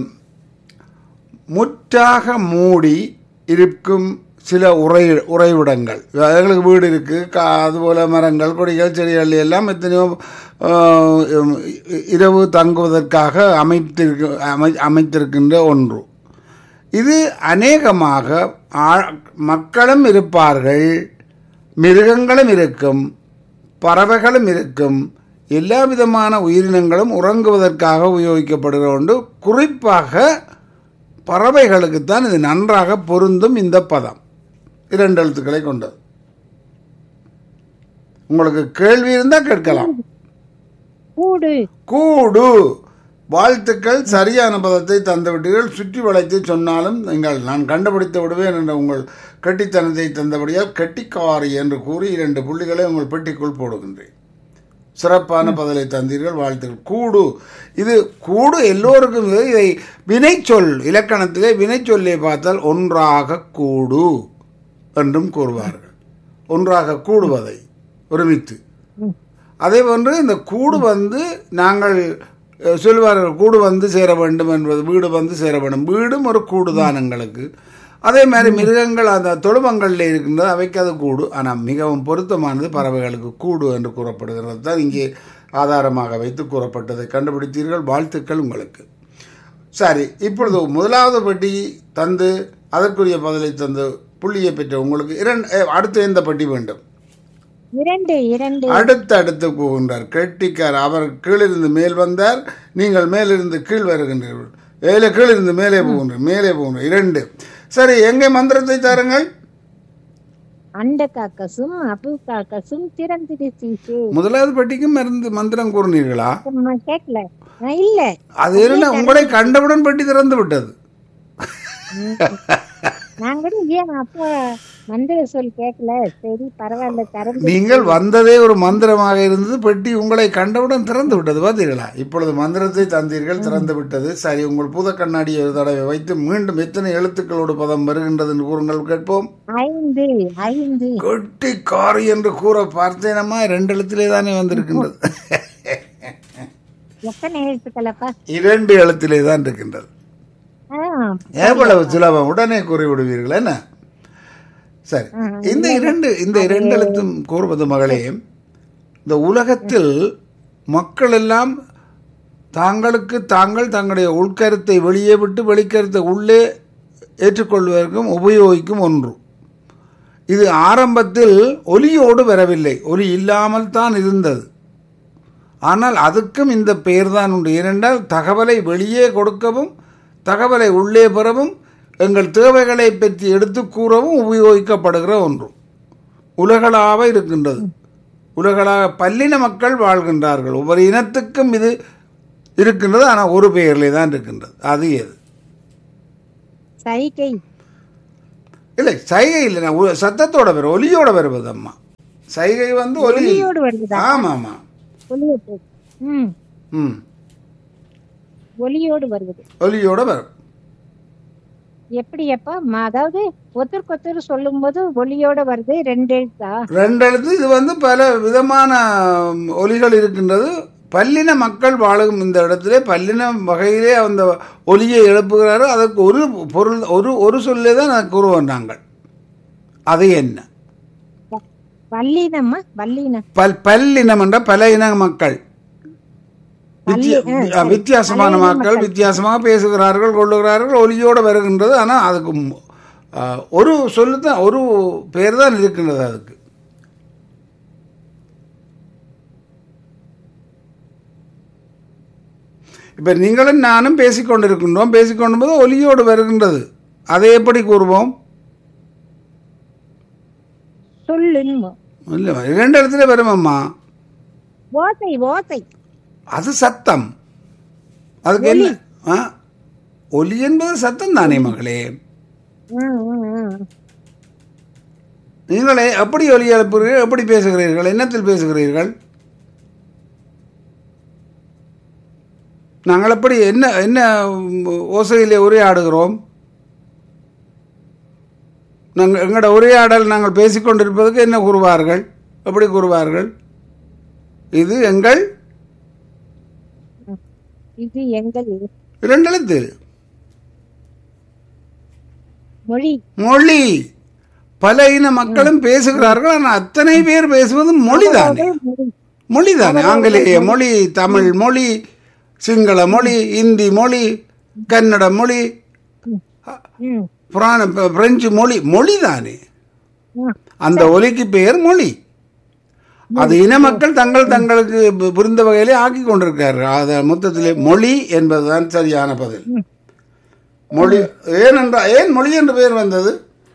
A: முற்றாக மூடி இருக்கும் சில உறை உறைவிடங்கள் எங்களுக்கு வீடு இருக்கு கா அதுபோல மரங்கள் கொடிகள் செடிகள் எல்லாம் எத்தனையோ ஆஹ், இ- இரவு தங்குவதற்காக அமைத்திருக்கு அமை அமைத்திருக்கின்ற ஒன்று இது அநேகமாக ஆ- மக்களும் இருப்பார்கள் மிருகங்களும் இருக்கும் பறவைகளும் இருக்கும் எல்லா விதமான உயிரினங்களும் உறங்குவதற்காக உபயோகிக்கப்படுகிற ஒன்று குறிப்பாக பறவைகளுக்குத்தான் இது நன்றாக பொருந்தும் இந்த பதம் இரண்டு எழுத்துக்களை கொண்டது உங்களுக்கு கேள்வி இருந்தால் கேட்கலாம்
C: கூடு
A: கூடு வாழ்த்துக்கள் சரியான பதத்தை தந்துவிட்டீர்கள் சுற்றி வளைத்து சொன்னாலும் நீங்கள் நான் கண்டுபிடித்து விடுவேன் என்ற உங்கள் கெட்டித்தனத்தை தந்தபடியால் கெட்டிக்காரி என்று கூறி இரண்டு புள்ளிகளை உங்கள் பெட்டிக்குள் போடுகின்றேன் சிறப்பான பதிலை தந்தீர்கள் வாழ்த்துக்கள் கூடு இது கூடு எல்லோருக்கும் இது. இதை வினைச்சொல் இலக்கணத்திலே வினைச்சொல்லை பார்த்தால் ஒன்றாக கூடு என்றும் கூறுவார்கள் ஒன்றாக கூடுவதை ஒருமித்து அதே போன்று இந்த கூடு வந்து நாங்கள் அஹ், சொல்வார்கள் கூடு வந்து சேர வேண்டும் என்பது வீடு வந்து சேர வேண்டும் வீடும் ஒரு கூடு தான் எங்களுக்கு அதே மாதிரி மிருகங்கள் அந்த தொழுவங்களில் இருக்கின்றது அவைக்கு அது கூடு ஆனால் மிகவும் பொருத்தமானது பறவைகளுக்கு கூடு என்று கூறப்படுகிறது தான் இங்கே ஆதாரமாக வைத்து கூறப்பட்டதை கண்டுபிடித்தீர்கள் வாழ்த்துக்கள் உங்களுக்கு சரி இப்பொழுது முதலாவது பெட்டி தந்து அதற்குரிய பதிலை தந்து புள்ளியை பெற்ற உங்களுக்கு இரண்டு அஹ், அடுத்து எந்த பெட்டி வேண்டும்
C: இரண்டு இரண்டு
A: அடுத்து அடுத்து போகின்றார் கெட்டிக்கார் அவர் கீழிருந்து மேல் வந்தார் நீங்கள் மேலிருந்து கீழ் வருகின்றீர்கள் மேலே கீழிருந்து மேலே போகின்றீர்கள் மேலே போகின்ற இரண்டு சரி எங்கே மந்திரத்தை தாருங்கள்
C: அண்ட காக்கசும் அபு காக்கசும் திறந்திடு சீசு
A: முதலாவது பெட்டிக்கும் மருந்து மந்திரம் கூறினீர்களா
C: நான் கேட்கல நான் இல்ல
A: அது என்ன உங்களை கண்டவுடன் பெட்டி திறந்து விட்டது
C: நான் கூட ஏன் அப்போ மந்திர சொல் கேட்கல சரி பரவாயில்ல திறந்து
A: நீங்கள் வந்ததே ஒரு மந்திரமாக இருந்தது பெட்டி உங்களை கண்டவுடன் திறந்து விட்டது பார்த்தீர்களா இப்பொழுது மந்திரத்தை தந்தீர்கள் திறந்து விட்டது சரி உங்கள் பூத கண்ணாடியை ஒரு தடவை வைத்து மீண்டும் எத்தனை எழுத்துக்களோடு பதம் வருகின்றது என்று கூறுங்கள் கேட்போம்
C: ஐந்து ஐந்து
A: கொட்டி காரி என்று கூற பார்த்தேனம்மா ரெண்டு எழுத்திலே தானே வந்திருக்கின்றது
C: எத்தனை எழுத்துக்களப்பா
A: இரண்டு எழுத்திலே தான் இருக்கின்றது
C: ஆ,
A: எவ்வளவு சுலபம் உடனே கூறி விடுவீர்கள் என்ன சரி இந்த இரண்டு இந்த இரண்டு எழுத்தும் கூறுவது மகளே இந்த உலகத்தில் மக்கள் எல்லாம் தாங்களுக்கு தாங்கள் தங்களுடைய உள்கருத்தை வெளியே விட்டு வெளிக்கருத்தை உள்ளே ஏற்றுக்கொள்வதற்கும் உபயோகிக்கும் ஒன்று இது ஆரம்பத்தில் ஒலியோடு வரவில்லை ஒலி இல்லாமல் தான் இருந்தது ஆனால் அதுக்கும் இந்த பெயர் தான் உண்டு ஏனென்றால் தகவலை வெளியே கொடுக்கவும் தகவலை உள்ளே பெறவும் எங்கள் தேவைகளை பற்றி எடுத்து கூறவும் உபயோகிக்கப்படுகிற ஒன்று உலகளாக இருக்கின்றது உலகளாக பல்லின மக்கள் வாழ்கின்றார்கள் ஒவ்வொரு இனத்துக்கும் இது இருக்கின்றது ஆனால் ஒரு பெயரிலே தான் இருக்கின்றது அது எது
C: சைகை
A: இல்லை சைகை இல்லை நான் உ- சத்தத்தோட வரும் ஒலியோட வருவது அம்மா சைகை வந்து ஒலி
C: ஒலியோடு வருதா
A: ஆமாம் ஆமாம்
C: ஒலியோடு ம்
A: ம்
C: ஒலியோடு வருவது
A: ஒலியோட வரும்
C: எப்படி அப்பா ம- அதாவது ஒருத்தருக்கு ஒருத்தர் சொல்லும் போது ஒலியோட வருது ரெண்டு எழுத்தா
A: ரெண்டு எழுத்து இது வந்து பல விதமான ம், ஒலிகள் இருக்கின்றது பல்லின மக்கள் வாழும் இந்த இடத்திலே பல்லின வகையிலே அந்த ஒலியை எழுப்புகிறாரோ அதற்கு ஒரு பொருள் ஒரு ஒரு சொல்லே தான் அதை கூறுவோம் நாங்கள் அது என்ன
C: வல்லினம்மா வல்லினம்
A: பல் பல்லினம் என்ற பல இன மக்கள் வித்திய-
C: பல்லி- ஆ,
A: அஹ்,
C: சரி.
A: வித்தியாசமான
C: பல இன
A: மக்கள் வித்தியாசமாக பேசுகிறார்கள் கொள்ளுகிறார்கள் ஒலியோடு வருகின்றது ஆனால் அதுக்கு ம், அஹ், ஒரு சொல்லு தான் ஒரு பேர் தான் இருக்கின்றது அதுக்கு இப்போ நீங்களும் நானும் பேசிக்கொண்டிருக்கின்றோம் பேசிக்கொண்டிருப்பது ஒலியோடு வருகின்றது அதை எப்படி கூறுவோம்
C: சொல்லுன்னு
A: இல்லை இரண்டு இடத்துல வரும் அம்மா
C: ஓசை ஓசை
A: அது சத்தம் அதுக்கு என்ன ஆ ஒலி என்பது சத்தம் தானே மகளே
C: ம், ம், ம்.
A: நீங்களே எப்படி ஒலி எழுப்புகிறீர்கள் எப்படி பேசுகிறீர்கள் என்னத்தில் பேசுகிறீர்கள் நாங்கள் எப்படி என்ன என்ன ம், ஓசையிலே உரையாடுகிறோம் நாங்கள் எங்களோட உரையாடல் நாங்கள் பேசிக்கொண்டிருப்பதற்கு என்ன கூறுவார்கள் எப்படி கூறுவார்கள் இது எங்கள்
C: இது எங்கள்
A: இரண்டு எழுத்து
C: மொழி
A: மொழி பல இன மக்களும் பேசுகிறார்கள் ஆனால் அத்தனை பேர் பேசுவது மொழிதானே
C: மொழி.
A: மொழிதானே ஆங்கிலேய மொழி தமிழ் மொழி சிங்கள மொழி இந்தி மொழி கன்னட மொழி
C: ம்,
A: புராண ப- பிரெஞ்சு மொழி மொழிதானே
C: ம்.
A: அந்த ஒலிக்கு பெயர் மொழி அது இன மக்கள் தங்கள் தங்களுக்கு பு- புரிந்த வகையிலே ஆக்கி கொண்டிருக்கிறார்கள் அது மொத்தத்திலே மொழி என்பதுதான் சரியான பதில் மொழி ஏனென்றா ஏன் மொழி என்று பெயர் வந்தது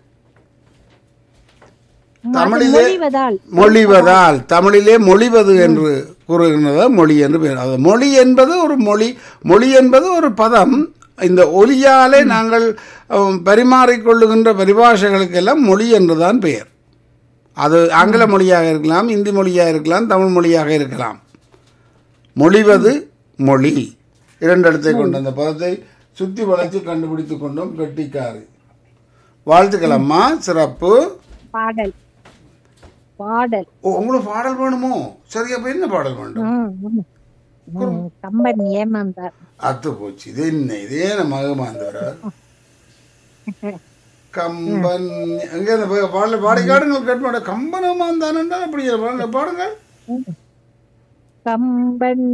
A: தமிழிலே
C: மொழிவதால்
A: மொழிவதால் தமிழிலே மொழிவது என்று கூறுகின்றத மொழி என்று பெயர் அது மொழி என்பது ஒரு மொழி மொழி என்பது ஒரு பதம் இந்த ஒலியாலே நாங்கள் அஹ், பரிமாறிக்கொள்ளுகின்ற பரிபாஷைகளுக்கெல்லாம் மொழி என்றுதான் பெயர் அது ஆங்கில மொழியாக இருக்கலாம் இந்தி மொழியாக இருக்கலாம் தமிழ் மொழியாக இருக்கலாம் மொழிவது மொழி இரண்டு இடத்தை கொண்ட அந்த பதத்தை சுத்தி வளைத்து கண்டுபிடித்துக் கொண்டோம் கெட்டிக்காரு வாழ்த்துக்கள் அம்மா சிறப்பு
C: பாடல் பாடல்
A: ஓ உங்களுக்கு பாடல் வேணுமோ சரி அப்ப என்ன பாடல் வேண்டும்
C: ம், ம். ம், கம்பன் ஏமாந்தார்
A: அத்து போச்சு இது என்ன இதே நம்ம ஏமாந்தவர கம்பன் எங்க அந்த பா- பாடல பாடி காடுங்கள் கேட்பாட கம்பன் ஏமாந்தானண்டா அப்படி பாருங்க பாடுங்க
C: கம்பன்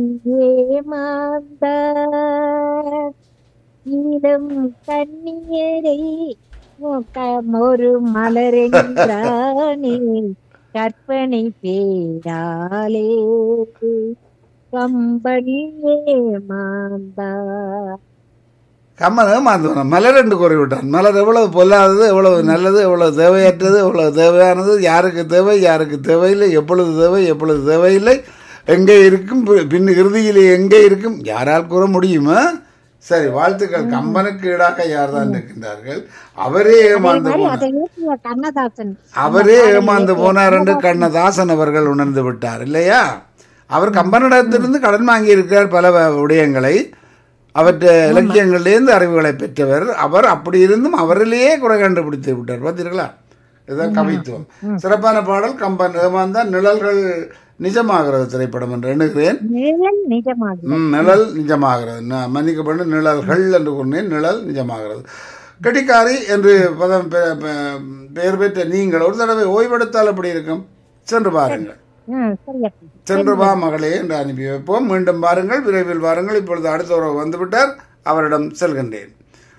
C: ஏமாந்தார் இளம் கண்ணியரை முகம் ஒரு மலரென்றானே கற்பனை பேராலே கம்பன் ஏமாந்தார்
A: கம்மன் ஏமாந்தவன் மலர் என்று கூறி விட்டான் மலர் எவ்வளவு பொல்லாதது எவ்வளவு நல்லது எவ்வளவு தேவையற்றது எவ்வளவு தேவையானது யாருக்கு தேவை யாருக்கு தேவையில்லை எப்பொழுது தேவை எப்பொழுது தேவையில்லை எங்கே இருக்கும் பி- பின் இறுதியிலே எங்கே இருக்கும் யாரால் கூற முடியுமா சரி வாழ்த்துக்கள் கம்பனுக்கு ஈடாக யார் தான் இருக்கின்றார்கள் அவரே
C: அதே
A: ஏமாந்து
C: மாதிரி
A: போனார்
C: அதை இயற்றிய கண்ணதாசன்
A: அவரே ஏமாந்து போனார் என்று கண்ணதாசன் அவர்கள் உணர்ந்து விட்டார் இல்லையா அவர் கம்பனிடத்திலிருந்து கடன் வாங்கி இருக்கிறார் பல வ- விடயங்களை அவற்ற இலக்கியங்களிலிருந்து அறிவுகளை பெற்றவர் அவர் அப்படி இருந்தும் அவரிலேயே குறை கண்டுபிடித்து விட்டார் பார்த்தீர்களா இதுதான் கவித்துவம் சிறப்பான பாடல் கம்பன் ஏமாந்தான் நிழல்கள் நிஜமாகிறது திரைப்படம் என்று எண்ணுகிறேன்
C: நிழல் நிஜமாக
A: ம், நிழல் நிஜமாகிறது ந- மன்னிக்கப்பட்டு நிழல்கள் என்று சொன்னேன் நிழல் நிஜமாகிறது கெட்டிக்காரி என்று பதம் பெ- பெ- பெயர் பெற்ற நீங்கள் ஒரு தடவை ஓய்வெடுத்தால் அப்படி இருக்கும் சென்று பாருங்கள்
C: ம், சரி அப்பா.
A: சென்று வா மகளே என்று அனுப்பி வைப்போம் மீண்டும் பாருங்கள் விரைவில் வாருங்கள் இப்பொழுது அடுத்த உறவு வந்துவிட்டார் அவரிடம் செல்கின்றேன்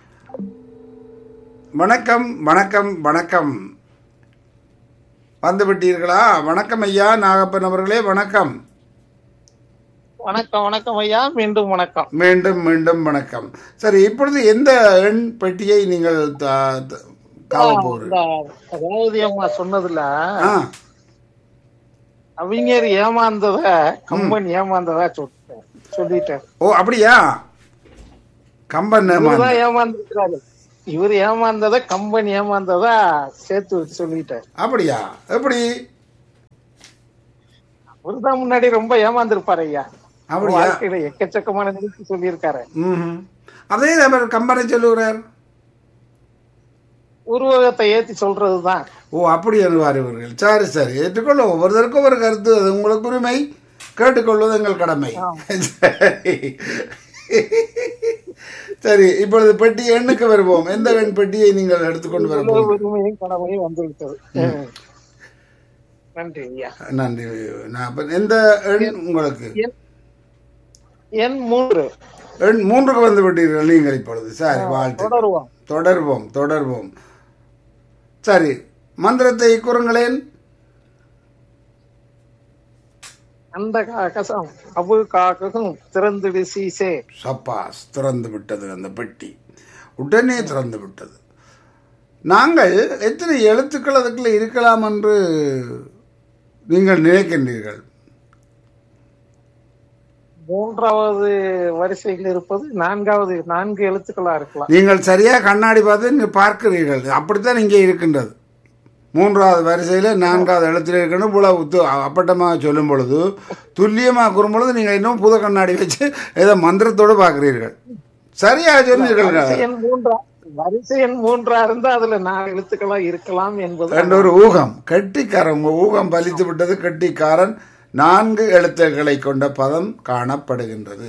A: வணக்கம் வணக்கம் வணக்கம் வந்து விட்டீர்களா வணக்கம் ஐயா நாகப்பன் அவர்களே வணக்கம்
B: வணக்கம் வணக்கம் ஐயா மீண்டும் வணக்கம்
A: மீண்டும் மீண்டும் வணக்கம் சரி இப்பொழுது எந்த எண் பெட்டியை நீங்கள் த- த- காவ போகிறீர்கள்
B: இந்த ரேவதி அம்மா சொன்னதுல
A: ஆ
B: கவிஞர் ஏமாந்தத கம்பன் ஏமாந்ததா சொல்லிட்டேன் சொல்லிட்டேன்
A: ஓ அப்படியா கம்பன் ஏமாந்து.
B: இவர்தான் ஏமாந்துருக்கிறாரு இவர் ஏமாந்தத கம்பன் ஏமாந்ததா சேர்த்து வச்சு சொல்லிட்டேன்
A: அப்படியா எப்படி
B: அவர்தான் முன்னாடி ரொம்ப ஏமாந்திருப்பாரு ஐயா
A: அப்படியா
B: வாழ்க்கையில எக்கச்சக்கமான நிகழ்ச்சி சொல்லியிருக்காரு
A: ம்ஹும். அதே அவர் கம்பனை சொல்லுகிறார்
B: உருவகத்தை ஏத்தி சொல்றதுதான்
A: ஓ அப்படி என்பார் இவர்கள் சரி சரி ஏற்றுக்கொள்ளும் ஒவ்வொருத்தருக்கும் ஒரு கருத்து அது உங்களுக்கு உரிமை கேட்டுக்கொள்வது எங்கள் கடமை சரி. சரி இப்பொழுது பெட்டி எண்ணுக்கு வருவோம் எந்த எண் பெட்டியை நீங்கள் எடுத்துக்கொண்டு வர போகிறீர்கள்?
B: உரிமையும் கடமையும் வந்துவிட்டது நன்றி ஐயா
A: நன்றி நான் அப்ப எந்த எண் உங்களுக்கு
B: எண்- எண் மூன்று
A: எண் மூன்றுக்கு வந்து விட்டீர்கள் நீங்கள் இப்பொழுது சரி வாழ்த்து
B: தொடருவோம்
A: தொடர்வோம் தொடர்வோம் சரி மந்திரத்தை கூறுங்களேன்
B: அந்த கா- கசம் அபு காக்கும் திறந்துடு சீசே
A: சப்பாஸ் திறந்து விட்டது அந்த பெட்டி உடனே திறந்து விட்டது நாங்கள் எத்தனை எழுத்துக்கள் அதுக்குள்ள இருக்கலாம் என்று நீங்கள் நினைக்கின்றீர்கள்
B: மூன்றாவது வரிசையில் இருப்பது நான்காவது நான்கு எழுத்துக்களா இருக்கலாம்
A: நீங்கள் சரியா கண்ணாடி பார்த்து நீங்கள் பார்க்கிறீர்கள் அப்படித்தான் இங்கே இருக்கின்றது மூன்றாவது வரிசையில் நான்காவது இடத்துல இருக்கணும் இவ்வளவு து- அப்பட்டமாக சொல்லும் பொழுது துல்லியமாக கூறும் பொழுது நீங்கள் இன்னும் புது கண்ணாடி வச்சு ஏதோ மந்திரத்தோடு பார்க்கிறீர்கள் சரியாக சொன்னீர்கள்
B: வரிசை எண் மூன்றா வரிசை எண் மூன்றா இருந்தா அதுல நாலு எழுத்துக்களா இருக்கலாம் என்பது
A: என்ற ஒரு ஊகம் கெட்டிக்காரன் உங்க ஊகம் பலித்து விட்டது கெட்டிக்காரன் நான்கு எழுத்துக்களை கொண்ட பதம் காணப்படுகின்றது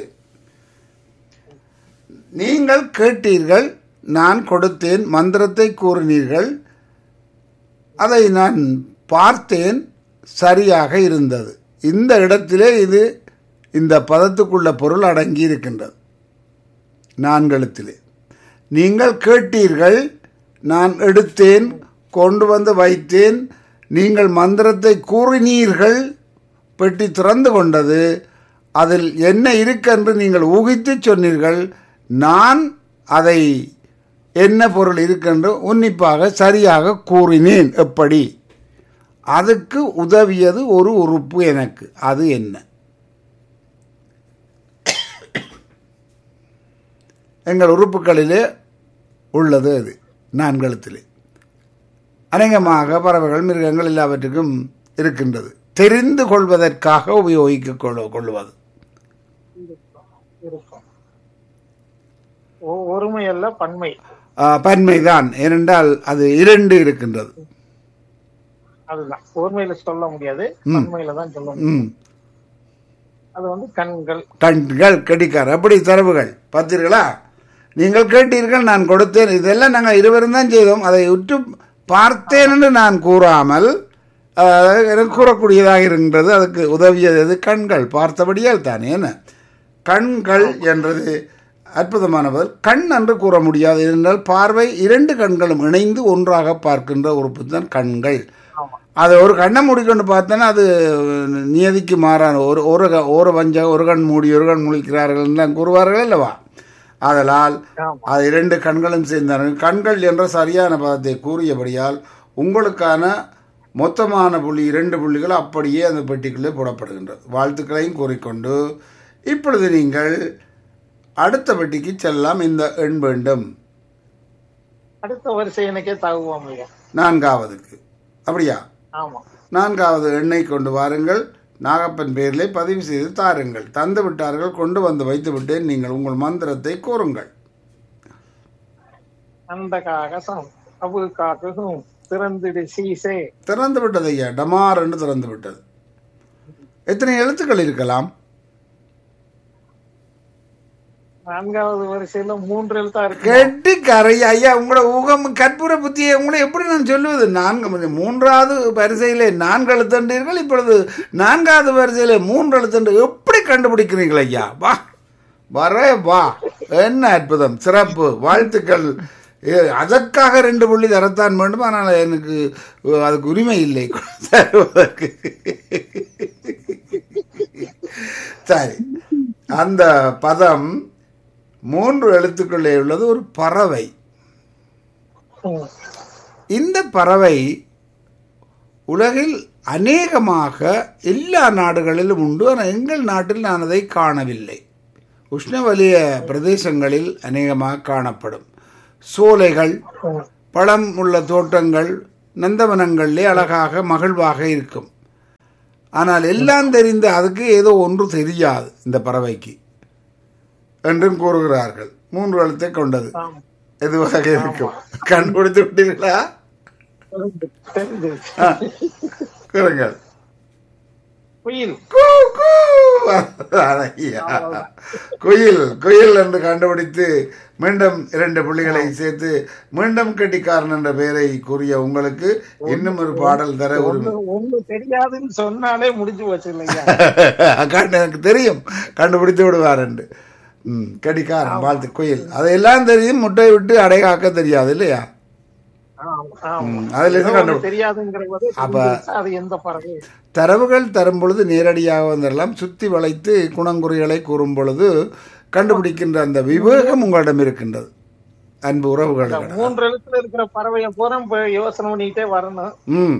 A: நீங்கள் கேட்டீர்கள் நான் கொடுத்தேன் மந்திரத்தை கூறினீர்கள் அதை நான் பார்த்தேன் சரியாக இருந்தது இந்த இடத்திலே இது இந்த பதத்துக்குள்ள பொருள் அடங்கி இருக்கின்றது நான்கெழுத்திலே நீங்கள் கேட்டீர்கள் நான் எடுத்தேன் கொண்டு வந்து வைத்தேன் நீங்கள் மந்திரத்தை கூறினீர்கள் பெட்டி திறந்து கொண்டது அதில் என்ன இருக்கென்று நீங்கள் ஊகித்து சொன்னீர்கள் நான் அதை என்ன பொருள் இருக்கென்று உன்னிப்பாக சரியாக கூறினேன் எப்படி அதுக்கு உதவியது ஒரு உறுப்பு எனக்கு அது என்ன எங்கள் உறுப்புகளிலே உள்ளது அது நான்கழுத்திலே அநேகமாக பறவைகள் மிருகங்கள் எல்லாவற்றுக்கும் இருக்கின்றது தெரிந்து கொள்வதற்காக உபயோகிக்க கொள்ள கொள்வது
B: இருக்கும் ஒ- ஒருமை அல்ல பன்மை
A: ஆ, பன்மைதான் ஏனென்றால் அது இரண்டு இருக்கின்றது
B: அதுதான் ஒருமையில சொல்ல முடியாது பன்மையில தான் சொல்ல முடியும்
A: ம்
B: அது வந்து கண்கள்
A: கண்கள் கடிக்கார் அப்படி தரவுகள் பார்த்தீர்களா நீங்கள் கேட்டீர்கள் நான் கொடுத்தேன் இதெல்லாம் நாங்கள் இருவரும் தான் செய்தோம் அதை உற்று பார்த்தேன் என்று நான் கூறாமல் அஹ், எனக்கு கூறக்கூடியதாக இருக்கின்றது அதுக்கு உதவியது எது கண்கள் பார்த்தபடியால் தானே என்ன கண்கள் என்றது அற்புதமான பதில் கண் என்று கூற முடியாது என்றால் பார்வை இரண்டு கண்களும் இணைந்து ஒன்றாக பார்க்கின்ற உறுப்பு தான் கண்கள்
B: ஆமா
A: அது ஒரு கண்ணை மூடிக்கொண்டு பார்த்தோன்னா அது நியதிக்கு மாறான ஒரு ஒரு க- ஒரு வஞ்ச ஒரு கண் மூடி ஒரு கண் முழிக்கிறார்கள் எல்லாம் கூறுவார்கள் அல்லவா ஆதலால்
B: ஆமா
A: அது இரண்டு கண்களும் சேர்ந்தார்கள் கண்கள் என்ற சரியான பதத்தை கூறியபடியால் உங்களுக்கான மொத்தமான புள்ளி இரண்டு புள்ளிகள் அப்படியே அந்த பெட்டிக்குள்ளே போடப்படுகின்றது வாழ்த்துக்களையும் கூறிக்கொண்டு இப்பொழுது நீங்கள் அடுத்த பெட்டிக்கு செல்லலாம் இந்த எண் வேண்டும்
B: அடுத்த வரிசை எனக்கே தகுவோம் ஐயா
A: நான்காவதுக்கு அப்படியா
B: ஆமா
A: நான்காவது எண்ணை கொண்டு வாருங்கள் நாகப்பன் பேரிலே பதிவு செய்து தாருங்கள் தந்து விட்டார்கள் கொண்டு வந்து வைத்து விட்டேன் நீங்கள் உங்கள் மந்திரத்தை கூறுங்கள்
B: அந்த காகசம் அபு காக்கும் திறந்துடு சீசே
A: திறந்து விட்டது ஐயா டமார் என்று திறந்து விட்டது எத்தனை எழுத்துக்கள் இருக்கலாம்
B: நான்காவது வரிசையில மூன்று எழுத்தா இருக்கு
A: கெட்டிக்காரை ஐயா உங்களோட ஊகம் கற்பூர புத்தியை உங்களை எப்படி நான் சொல்லுவது நான்கு மூன்றாவது வரிசையிலே நான்கு எழுத்தண்டீர்கள் இப்பொழுது நான்காவது வரிசையிலே மூன்று எழுத்தண்டு எப்படி கண்டுபிடிக்கிறீர்கள் ஐயா வா வரே வா என்ன அற்புதம் சிறப்பு வாழ்த்துக்கள் ஏ, அதற்காக ரெண்டு புள்ளி தரத்தான் வேண்டும் ஆனால் எனக்கு அதுக்கு உரிமை இல்லை தருவதற்கு சரி அந்த பதம் மூன்று எழுத்துக்களே உள்ளது ஒரு பறவை
B: ம்.
A: இந்த பறவை உலகில் அநேகமாக எல்லா நாடுகளிலும் உண்டு ஆனால் எங்கள் நாட்டில் நான் அதை காணவில்லை உஷ்ணவலிய பிரதேசங்களில் அநேகமாக காணப்படும் சோலைகள்
B: ம்.
A: பழம் உள்ள தோட்டங்கள் நந்தவனங்களிலே அழகாக மகிழ்வாக இருக்கும் ஆனால் எல்லாம் தெரிந்த அதுக்கு ஏதோ ஒன்று தெரியாது இந்த பறவைக்கு என்றும் கூறுகிறார்கள் மூன்று எழுத்தை கொண்டது
B: ஆமா.
A: எதுவாக இருக்கும் கண்டுபிடித்து விட்டீர்களா
B: தெரிஞ்சு- தெரிஞ்சு.
A: ஆ, கூறுங்கள்
B: குயில்
A: கூ, கூ. அழகியா. குயில் குயில் என்று கண்டுபிடித்து மீண்டும் இரண்டு புள்ளிகளை சேர்த்து மீண்டும் கெட்டிக்காரன் என்ற பெயரை கூறிய உங்களுக்கு இன்னும் ஒரு பாடல் தர ஒரு
B: ஒண்ணு ஒண்ணு தெரியாதுன்னு சொன்னாலே முடிஞ்சு போச்சு இல்லையா
A: கண்டு- எனக்கு தெரியும் கண்டுபிடித்து விடுவார் என்று ம் கடிகாரன் வாழ்த்து குயில் அதையெல்லாம் தெரியும் முட்டை விட்டு அடை காக்க தெரியாது இல்லையா
B: ஆமா, ஆமா.
A: ம், அதுல இருந்து
B: ஏதோ ஒண்ணு
A: கண்டு-
B: தெரியாதுங்கிற போது
A: அப்ப-
B: தெரிஞ்சிருச்சா, அது எந்த பறவை
A: தரவுகள் தரும் பொழுது நேரடியாக வந்தெல்லாம் சுத்தி வளைத்து குணங்குறிகளை கூறும் பொழுது கண்டுபிடிக்கின்ற அந்த விவேகம் உங்களிடம் இருக்கின்றது அன்பு உறவுகளிடம்
B: மூன்று எழுத்துல இருக்கிற பறவைய பூரா போய் யோசனை பண்ணிக்கிட்டே வரணும்
A: ம்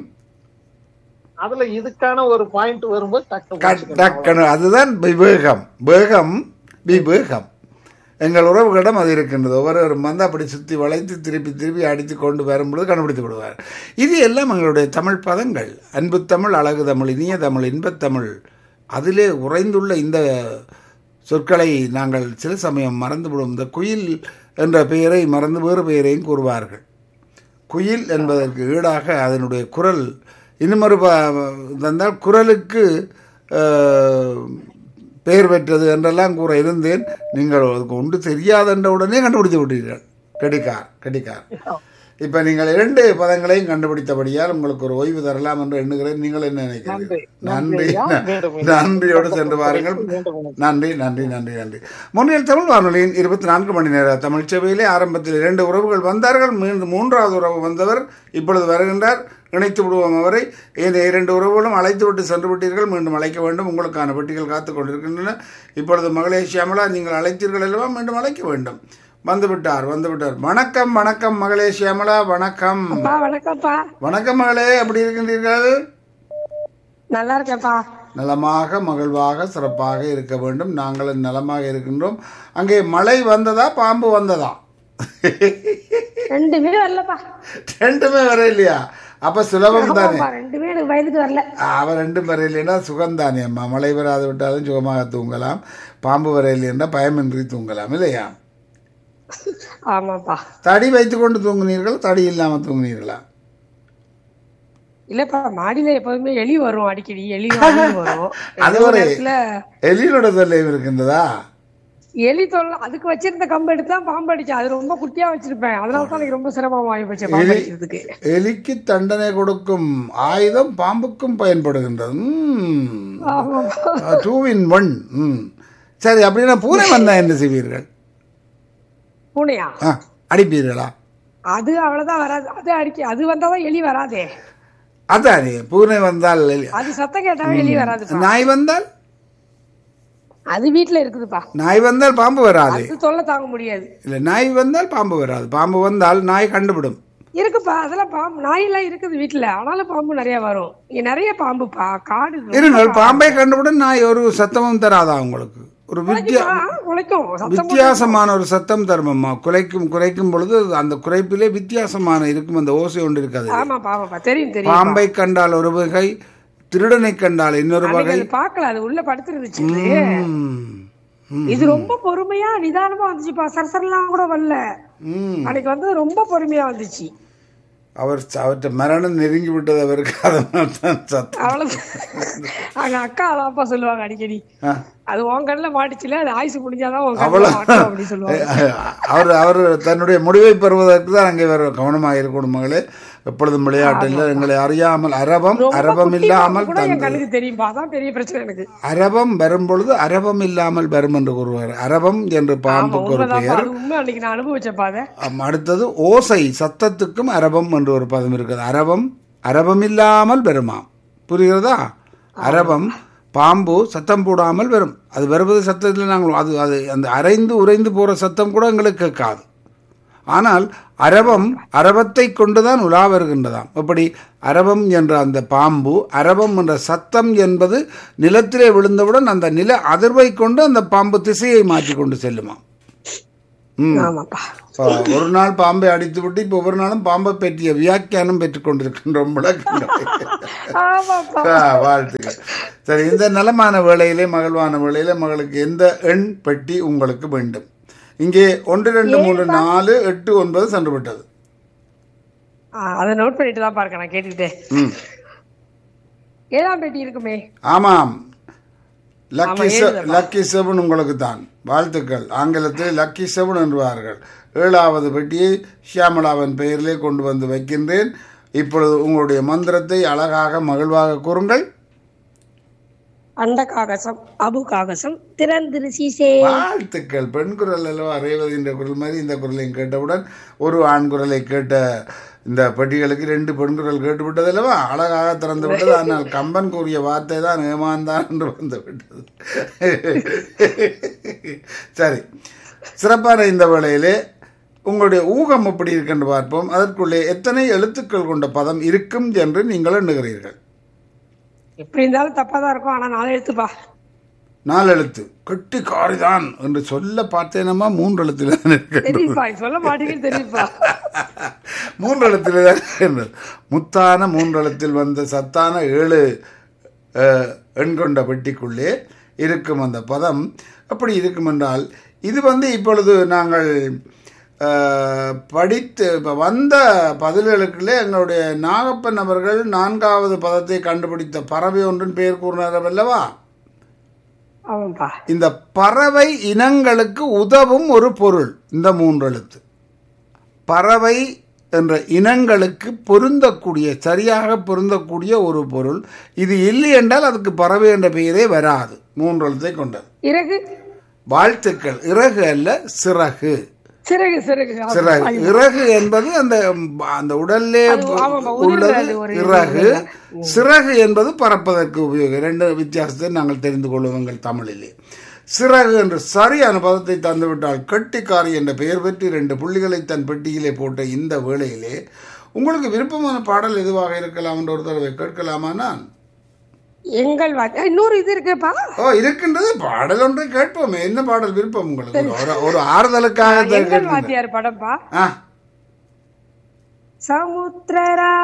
B: அதுல இதுக்கான ஒரு பாயிண்ட் வரும்போது டக்கு
A: கட்-
B: பிடிச்சுக்கணும்.
A: டக்குனு அதுதான் விவேகம் வேகம் விவேகம் எங்கள் உறவுகளிடம் அது இருக்கின்றது ஒவ்வொருவரும் வந்து அப்படி சுற்றி வளைத்து திருப்பி திருப்பி அடித்து கொண்டு வரும்பொழுது கண்டுபிடித்து விடுவார் இது எல்லாம் எங்களுடைய தமிழ் பதங்கள் அன்பு தமிழ் அழகு தமிழ் இனிய தமிழ் இன்பத் தமிழ் அதிலே உறைந்துள்ள இந்த சொற்களை நாங்கள் சில சமயம் மறந்துவிடும் இந்த குயில் என்ற பெயரை மறந்து வேறு பெயரையும் கூறுவார்கள் குயில் என்பதற்கு ஈடாக அதனுடைய குரல் இன்னுமொரு ப- தந்தால் குரலுக்கு அஹ், பெயர் பெற்றது என்றெல்லாம் கூற இருந்தேன் நீங்கள் அதுக்கு ஒன்று தெரியாது என்ற உடனே கண்டுபிடித்து விட்டீர்கள் கெடிக்கார் கெடிக்கார் இப்ப நீங்கள் இரண்டு பதங்களையும் கண்டுபிடித்தபடியால் உங்களுக்கு ஒரு ஓய்வு தரலாம் என்று எண்ணுகிறேன் நீங்கள் என்ன நினைக்கிறீர்கள் நன்றி
B: ஐயா. மீண்டும் மீண்டும்.
A: நன்றியோடு சென்று பாருங்கள் நன்றி நன்றி நன்றி நன்றி முன்னில் தமிழ் வானொலியின் இருபத்தி நான்கு மணி நேர தமிழ் சேவையிலே ஆரம்பத்தில் இரண்டு உறவுகள் வந்தார்கள் மீண்டும் மூன்றாவது உறவு வந்தவர் இப்பொழுது வருகின்றார் இணைத்து விடுவோம் அவரை ஏனைய இரண்டு உறவுகளும் அழைத்து விட்டு சென்று விட்டீர்கள் மீண்டும் அழைக்க வேண்டும் உங்களுக்கான பெட்டிகள் காத்துக் கொண்டிருக்கின்றன இப்பொழுது மகளே ஷியாமலா நீங்கள் அழைத்தீர்கள் அல்லவா மீண்டும் அழைக்க வேண்டும் வந்து விட்டார் வந்து விட்டார் வணக்கம் வணக்கம் மகளே ஷியாமலா வணக்கம்
D: அப்பா வணக்கம்ப்பா
A: வணக்கம் மகளே எப்படி இருக்கின்றீர்கள்
D: நல்லா இருக்கேன்ப்பா
A: நலமாக மகிழ்வாக சிறப்பாக இருக்க வேண்டும் நாங்களும் நலமாக இருக்கின்றோம் அங்கே மழை வந்ததா பாம்பு வந்ததா
D: ரெண்டுமே வரலப்பா
A: ரெண்டுமே வர இல்லையா அப்ப சுலபம் தானே
D: ஆமாப்பா, ரெண்டுமே எனக்கு பயந்துட்டு வரல
A: அவன் ரெண்டும் வர இல்லைன்னா சுகம் தானே அம்மா மழை வராது விட்டாலும் சுகமாக தூங்கலாம் பாம்பு வர இல்லைன்னா பயமின்றி தூங்கலாம் இல்லையா
D: ஆமாப்பா
A: தடி வைத்து கொண்டு தூங்குனீர்கள் தடி இல்லாம தூங்குனீர்களா
D: இல்லப்பா மாடியில எப்போதுமே எலி வரும் அடிக்கடி எலி வாங்கி வரும்
A: அது
D: ஏதோ
A: ஒரு
D: நேரத்துல
A: எலியோட தொல்லையும் இருக்கின்றதா
D: எலி தொல்லை அதுக்கு வச்சிருந்த கம்பு எடுத்து தான் பாம்பு அடிச்சேன் அது ரொம்ப குட்டியா வச்சிருப்பேன் அதனால தான் எனக்கு ரொம்ப சிரமமா ஆகி போச்சு பாம்பு
A: எலி
D: அடிக்கிறதுக்கு
A: எலிக்கு தண்டனை கொடுக்கும் ஆயுதம் பாம்புக்கும் பயன்படுகின்றது ம்.
D: ஆமாப்பா
A: டூ இன் ஒன் ம் சரி அப்படின்னா பூனை வந்தா என்ன செய்வீர்கள்
D: பூனையா
A: ஆ அடிப்பீர்களா
D: அது அவ்வளவுதான் வராது அது அடிக்க அது வந்தாதான் எலி வராதே
A: அதானே பூனை வந்தால் எலி-
D: அது சத்தம் கேட்டாவே எலி வராதுப்பா
A: நாய் வந்தால்
D: அது வீட்டுல இருக்குதுப்பா
A: நாய் வந்தால் பாம்பு வராது
D: அது தொல்லை தாங்க முடியாது
A: இல்லை நாய் வந்தால் பாம்பு வராது பாம்பு வந்தால் நாய் கண்டுபிடும்
D: இருக்குப்பா அதெல்லாம் பாம்பு நாயெல்லாம் இருக்குது வீட்டுல ஆனாலும் பாம்பு நிறைய வரும் இங்க நிறைய பாம்புப்பா காடு ரொம்ப
A: இருங்கள் பாம்பை கண்டுபிடும் நாய் ஒரு சத்தமும் தராதா உங்களுக்கு ஒரு வித்தியா
D: ஆ, குலைக்கும் சத்தம்
A: வித்தியாசமான ஒரு சத்தம் தருமம்மா குலைக்கும் குறைக்கும் பொழுது அந்த குறைப்பிலே வித்தியாசமான இருக்கும் அந்த ஓசை ஒன்று இருக்காது
D: ஆமாப்பா ஆமாப்பா தெரியும் தெரியும்
A: பாம்பை கண்டால் ஒரு வகை திருடனை கண்டால் இன்னொரு வகை
D: அன்னைக்கு அது பார்க்கல அது உள்ள படுத்துருந்துச்சு
A: ம். ம்.
D: இது ரொம்ப பொறுமையா நிதானமா வந்துச்சுப்பா சரசரெல்லாம் கூட வரல
A: ம்.
D: அன்னைக்கு வந்து ரொம்ப பொறுமையா வந்துச்சு
A: அவர் அவர்கிட்ட மரணம் நெருங்கி விட்டது அவருக்கு அதனால தான் சத்தம்
D: அவ்வளவு அங்க அக்கா அதான்ப்பா சொல்லுவாங்க அடிக்கடி
A: ஆ.
D: அது உன் கண்ணுல மாட்டுச்சுல அது ஆயுசு முடிஞ்சாதான் உன் கண்ணுல
A: அவ்வளவு
D: மாட்டும் அப்படின்னு சொல்லுவாங்க
A: அவர் அவர் தன்னுடைய முடிவை பெறுவதற்கு தான் அங்கே வேற கவனமாக இருக்கணும் மகளே எப்பொழுதும் விளையாட்டில் எங்களை அறியாமல் அரபம்
D: ரொம்ப
A: அரபம்
D: குட்டி
A: இல்லாமல்
D: பாம்பு கூட என்
A: தந்து
D: கண்ணுக்கு தெரியும்பா அதான் பெரிய பிரச்சனை எனக்கு
A: அரபம் வரும் பொழுது அரபம் இல்லாமல் வரும் என்று கூறுவார் அரபம் என்று
D: ஆமா
A: பாம்புக்கு ஒரு
D: உண்மைதான்ப்பா
A: பெயர்
D: அது உண்மை அன்னைக்கு நான் அனுபவிச்சப்பா அதை
A: ஆம், அடுத்தது ஓசை சத்தத்துக்கும் அரபம் என்று ஒரு பதம் இருக்குது அரபம் அரபம் இல்லாமல் வருமாம் புரிகிறதா அரபம் பாம்பு சத்தம் போடாமல் வரும் அது வருவது சத்தத்தில் நாங்கள் அது அது அந்த அரைந்து உறைந்து போகிற சத்தம் கூட எங்களுக்கு கேட்காது ஆனால் அரபம் அரபத்தை கொண்டுதான் உலா வருகின்றதாம் எப்படி அரபம் என்ற அந்த பாம்பு அரபம் என்ற சத்தம் என்பது நிலத்திலே விழுந்தவுடன் அந்த நில அதிர்வை கொண்டு அந்த பாம்பு திசையை மாற்றி கொண்டு செல்லுமாம் ம்
D: ஆமாப்பா
A: இப்போ ஒரு நாள் பாம்பை அடித்து விட்டு இப்போ ஒவ்வொரு நாளும் பாம்பை பற்றிய வியாக்கியானம் பெற்றுக் கொண்டிருக்கின்றோம் விளக்கங்களை.
D: ஆமாப்பா
A: ஆ, வாழ்த்துக்கள் சரி இந்த நலமான வேளையிலே மகிழ்வான வேளையிலே மகளுக்கு எந்த எண் பெட்டி உங்களுக்கு வேண்டும் இங்கே ஒன்று ரெண்டு மூணு நாலு எட்டு ஒன்பது சென்று விட்டது
D: ஆ, அதை நோட் பண்ணிட்டு தான் பாருக்க நான் கேட்டுக்கிட்டே
A: ம்
D: ஏழாம் பெட்டி இருக்குமே
A: ஆமாம் லக்கி
D: ஆமா,
A: செ-
D: ஏழுதப்பா.
A: லக்கி செவன் உங்களுக்கு தான் வாழ்த்துக்கள் ஆங்கிலத்தில் லக்கி செவன் என்பார்கள் ஏழாவது பெட்டியை ஷியாமலாவின் பெயரிலே கொண்டு வந்து வைக்கின்றேன் இப்பொழுது உங்களுடைய மந்திரத்தை அழகாக மகிழ்வாக கூறுங்கள்
D: அண்ட காகசம் அபு காகசம் திறந்திரு சீசே
A: வாழ்த்துக்கள் பெண் குரல் அல்லவா ரேவதின்ற குரல் மாதிரி இந்த குரலையும் கேட்டவுடன் ஒரு ஆண் குரலை கேட்ட இந்த பெட்டிகளுக்கு ரெண்டு பெண் குரல் கேட்டு விட்டது அல்லவா அழகாக திறந்து விட்டது ஆனால் கம்பன் கூறிய வார்த்தை தான் ஏமாந்தான் என்று வந்து விட்டது சரி சிறப்பான இந்த வேளையிலே உங்களுடைய ஊகம் எப்படி இருக்கென்று பார்ப்போம் அதற்குள்ளே எத்தனை எழுத்துக்கள் கொண்ட பதம் இருக்கும் என்று நீங்கள் எண்ணுகிறீர்கள்
D: எப்படி இருந்தாலும் தப்பா தான் இருக்கும் ஆனா நாலு எழுத்துப்பா
A: நாலு எழுத்து கெட்டி காரிதான் என்று சொல்ல பார்த்தேனம்மா மூன்று எழுத்தில் தான் இருக்கின்றது
D: தெரியுப்பா நீ சொல்ல மாட்டேங்குன்னு தெரியுப்பா
A: மூன்று எழுத்தில் தான் இருக்கின்றது முத்தான மூன்று எழுத்தில் வந்த சத்தான ஏழு அஹ், எண் கொண்ட பெட்டிக்குள்ளே இருக்கும் அந்த பதம் அப்படி இருக்கும் என்றால் இது வந்து இப்பொழுது நாங்கள் அஹ், படித்து இப்போ வந்த பதில்களுக்குள்ளே எங்களுடைய நாகப்பன் அவர்கள் நான்காவது பதத்தை கண்டுபிடித்த பறவை ஒன்றின் பெயர் கூறினார் அல்லவா
D: ஆமாப்பா
A: இந்த பறவை இனங்களுக்கு உதவும் ஒரு பொருள் இந்த மூன்று எழுத்து பறவை என்ற இனங்களுக்கு பொருந்தக்கூடிய சரியாக பொருந்தக்கூடிய ஒரு பொருள் இது இல்லை என்றால் அதுக்கு பறவை என்ற பெயரே வராது மூன்று எழுத்தை கொண்டது
D: இறகு
A: வாழ்த்துக்கள் இறகு அல்ல சிறகு
D: சிறகு சிறகு
A: சிறகு இறகு என்பது அந்த அந்த உடல்லே
D: ஆமாம்மா, உதிர்ந்த
A: உள்ளது
D: அது ஒரு
A: இறகு சிறகு என்பது பறப்பதற்கு உபயோகம் ரெண்டு வித்தியாசத்தை நாங்கள் தெரிந்து கொள்வோம் எங்கள் தமிழிலே சிறகு என்று சரியான பதத்தை தந்துவிட்டால் கெட்டிக்காரி என்ற பெயர் பெற்று ரெண்டு புள்ளிகளை தன் பெட்டியிலே போட்ட இந்த வேளையிலே உங்களுக்கு விருப்பமான பாடல் எதுவாக இருக்கலாம் என்ற ஒரு தடவை கேட்கலாமா நான்
D: எங்கள் வா- ஏய், இன்னொரு இது இருக்குப்பா
A: ஓ இருக்கின்றது பாடல் ஒன்றை கேட்போம் என்ன பாடல் விருப்பம் உங்களுக்கு ஒரு- ஒரு ஆறுதலுக்காக தான்
D: எங்கள்
A: கேட்கின்றேன்.
D: வாத்தியார் படம்ப்பா
A: ஆ
D: சமுத்திர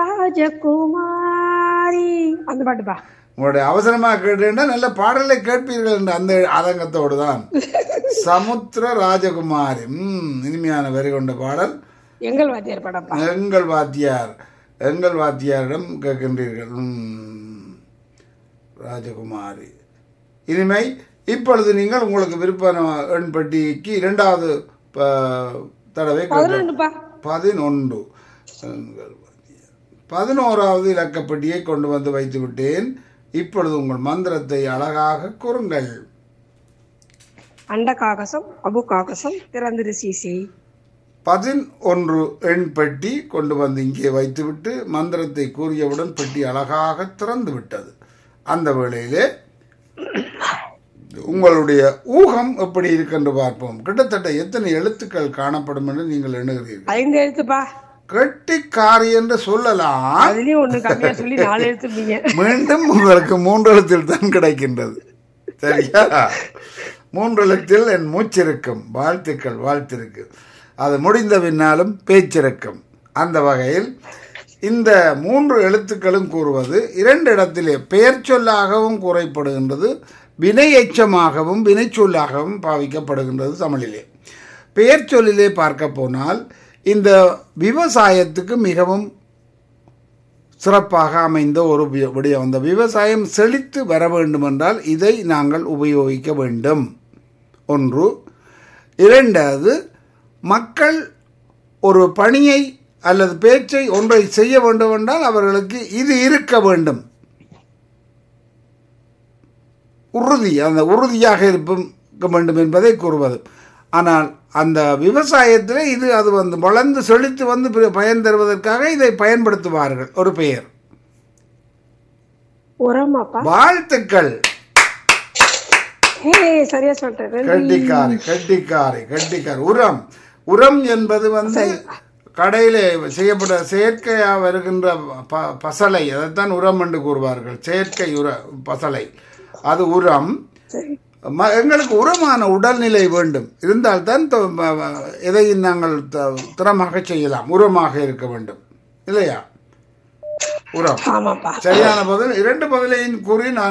D: ராஜகுமாரி அந்த பாட்டுப்பா
A: உங்களுடைய அவசரமாக கேட்டேன்னா நல்ல பாடலை கேட்பீர்கள் என்ற அந்த ஆதங்கத்தோடு தான் சமுத்திர ராஜகுமாரி ம் இனிமையான வரி கொண்ட பாடல்
D: எங்கள் வாத்தியார் படம்ப்பா
A: எங்கள் வாத்தியார் எங்கள் வாத்தியாரிடம் கேட்கின்றீர்கள் ம், ராஜகுமாரி இனிமை இப்பொழுது நீங்கள் உங்களுக்கு விருப்பமான எண் பெட்டிக்கு இரண்டாவது ப- தடவை கேட்க
D: பதினொன்றுப்பா
A: பதினொன்று எங்கள் வாத்தியார். பதினோராவது இலக்கப்பட்டியை கொண்டு வந்து வைத்து விட்டேன் இப்பொழுது உங்கள் மந்திரத்தை அழகாக கூறுங்கள்
D: அண்ட காகசம் அபு காகசம் திறந்திரு சீசே
A: பதினொன்று எண் பெட்டி கொண்டு வந்து இங்கே வைத்துவிட்டு மந்திரத்தை கூறியவுடன் பெட்டி அழகாக திறந்து விட்டது அந்த வேளையிலே உங்களுடைய ஊகம் எப்படி இருக்கென்று பார்ப்போம் கிட்டத்தட்ட எத்தனை எழுத்துக்கள் காணப்படும் என்று நீங்கள் எண்ணுகிறீர்கள்
D: ஐந்து எழுத்துப்பா
A: கெட்டிக்காரி என்று சொல்லலாம்
D: அதுலயும் ஒண்ணு கம்மியா சொல்லி நாலு எழுத்துப்பீங்க
A: மீண்டும் உங்களுக்கு மூன்று எழுத்தில் தான் கிடைக்கின்றது சரியா மூன்று எழுத்தில் என் மூச்சிருக்கும் வாழ்த்துக்கள் வாழ்த்திருக்கு அது முடிந்த பின்னாலும் பேச்சிருக்கும் அந்த வகையில் இந்த மூன்று எழுத்துக்களும் கூறுவது இரண்டு இடத்திலே பெயர் சொல்லாகவும் கூறப்படுகின்றது வினை எச்சமாகவும் வினைச்சொல்லாகவும் பாவிக்கப்படுகின்றது தமிழிலே பெயர் சொல்லிலே பார்க்க போனால் இந்த விவசாயத்துக்கு மிகவும் சிறப்பாக அமைந்த ஒரு வி- விடயம் அந்த விவசாயம் செழித்து வர வேண்டும் என்றால் இதை நாங்கள் உபயோகிக்க வேண்டும் ஒன்று இரண்டாவது மக்கள் ஒரு பணியை அல்லது பேச்சை ஒன்றை செய்ய வேண்டும் என்றால் அவர்களுக்கு இது இருக்க வேண்டும் உறுதி அந்த உறுதியாக இருக்க வேண்டும் என்பதை கூறுவது ஆனால் அந்த விவசாயத்தில் இது அது வந்து வளர்ந்து செழித்து வந்து பி- பயன் தருவதற்காக இதை பயன்படுத்துவார்கள் ஒரு பெயர்
D: உரமாப்பா
A: வாழ்த்துக்கள்
D: ஏ சரியா சொல்லிட்டேன் ரெண்டு
A: கட்டிக்காரி கட்டிக்காரி கட்டிக்காரி உரம் உரம் என்பது வந்து கடையிலே செய்யப்பட்ட செயற்கையாக வருகின்ற ப- பசலை அதைத்தான் உரம் என்று கூறுவார்கள் செயற்கை உர பசலை அது உரம்
D: சரி
A: ம- எங்களுக்கு உரமான உடல்நிலை வேண்டும் இருந்தால்தான் தொ- ம- ம- எதையும் நாங்கள் த- திறமாக செய்யலாம் உரமாக இருக்க வேண்டும் இல்லையா உரம்
D: ஆமாப்பா
A: சரியான பதில் இரண்டு பதிலையும் கூறி நான்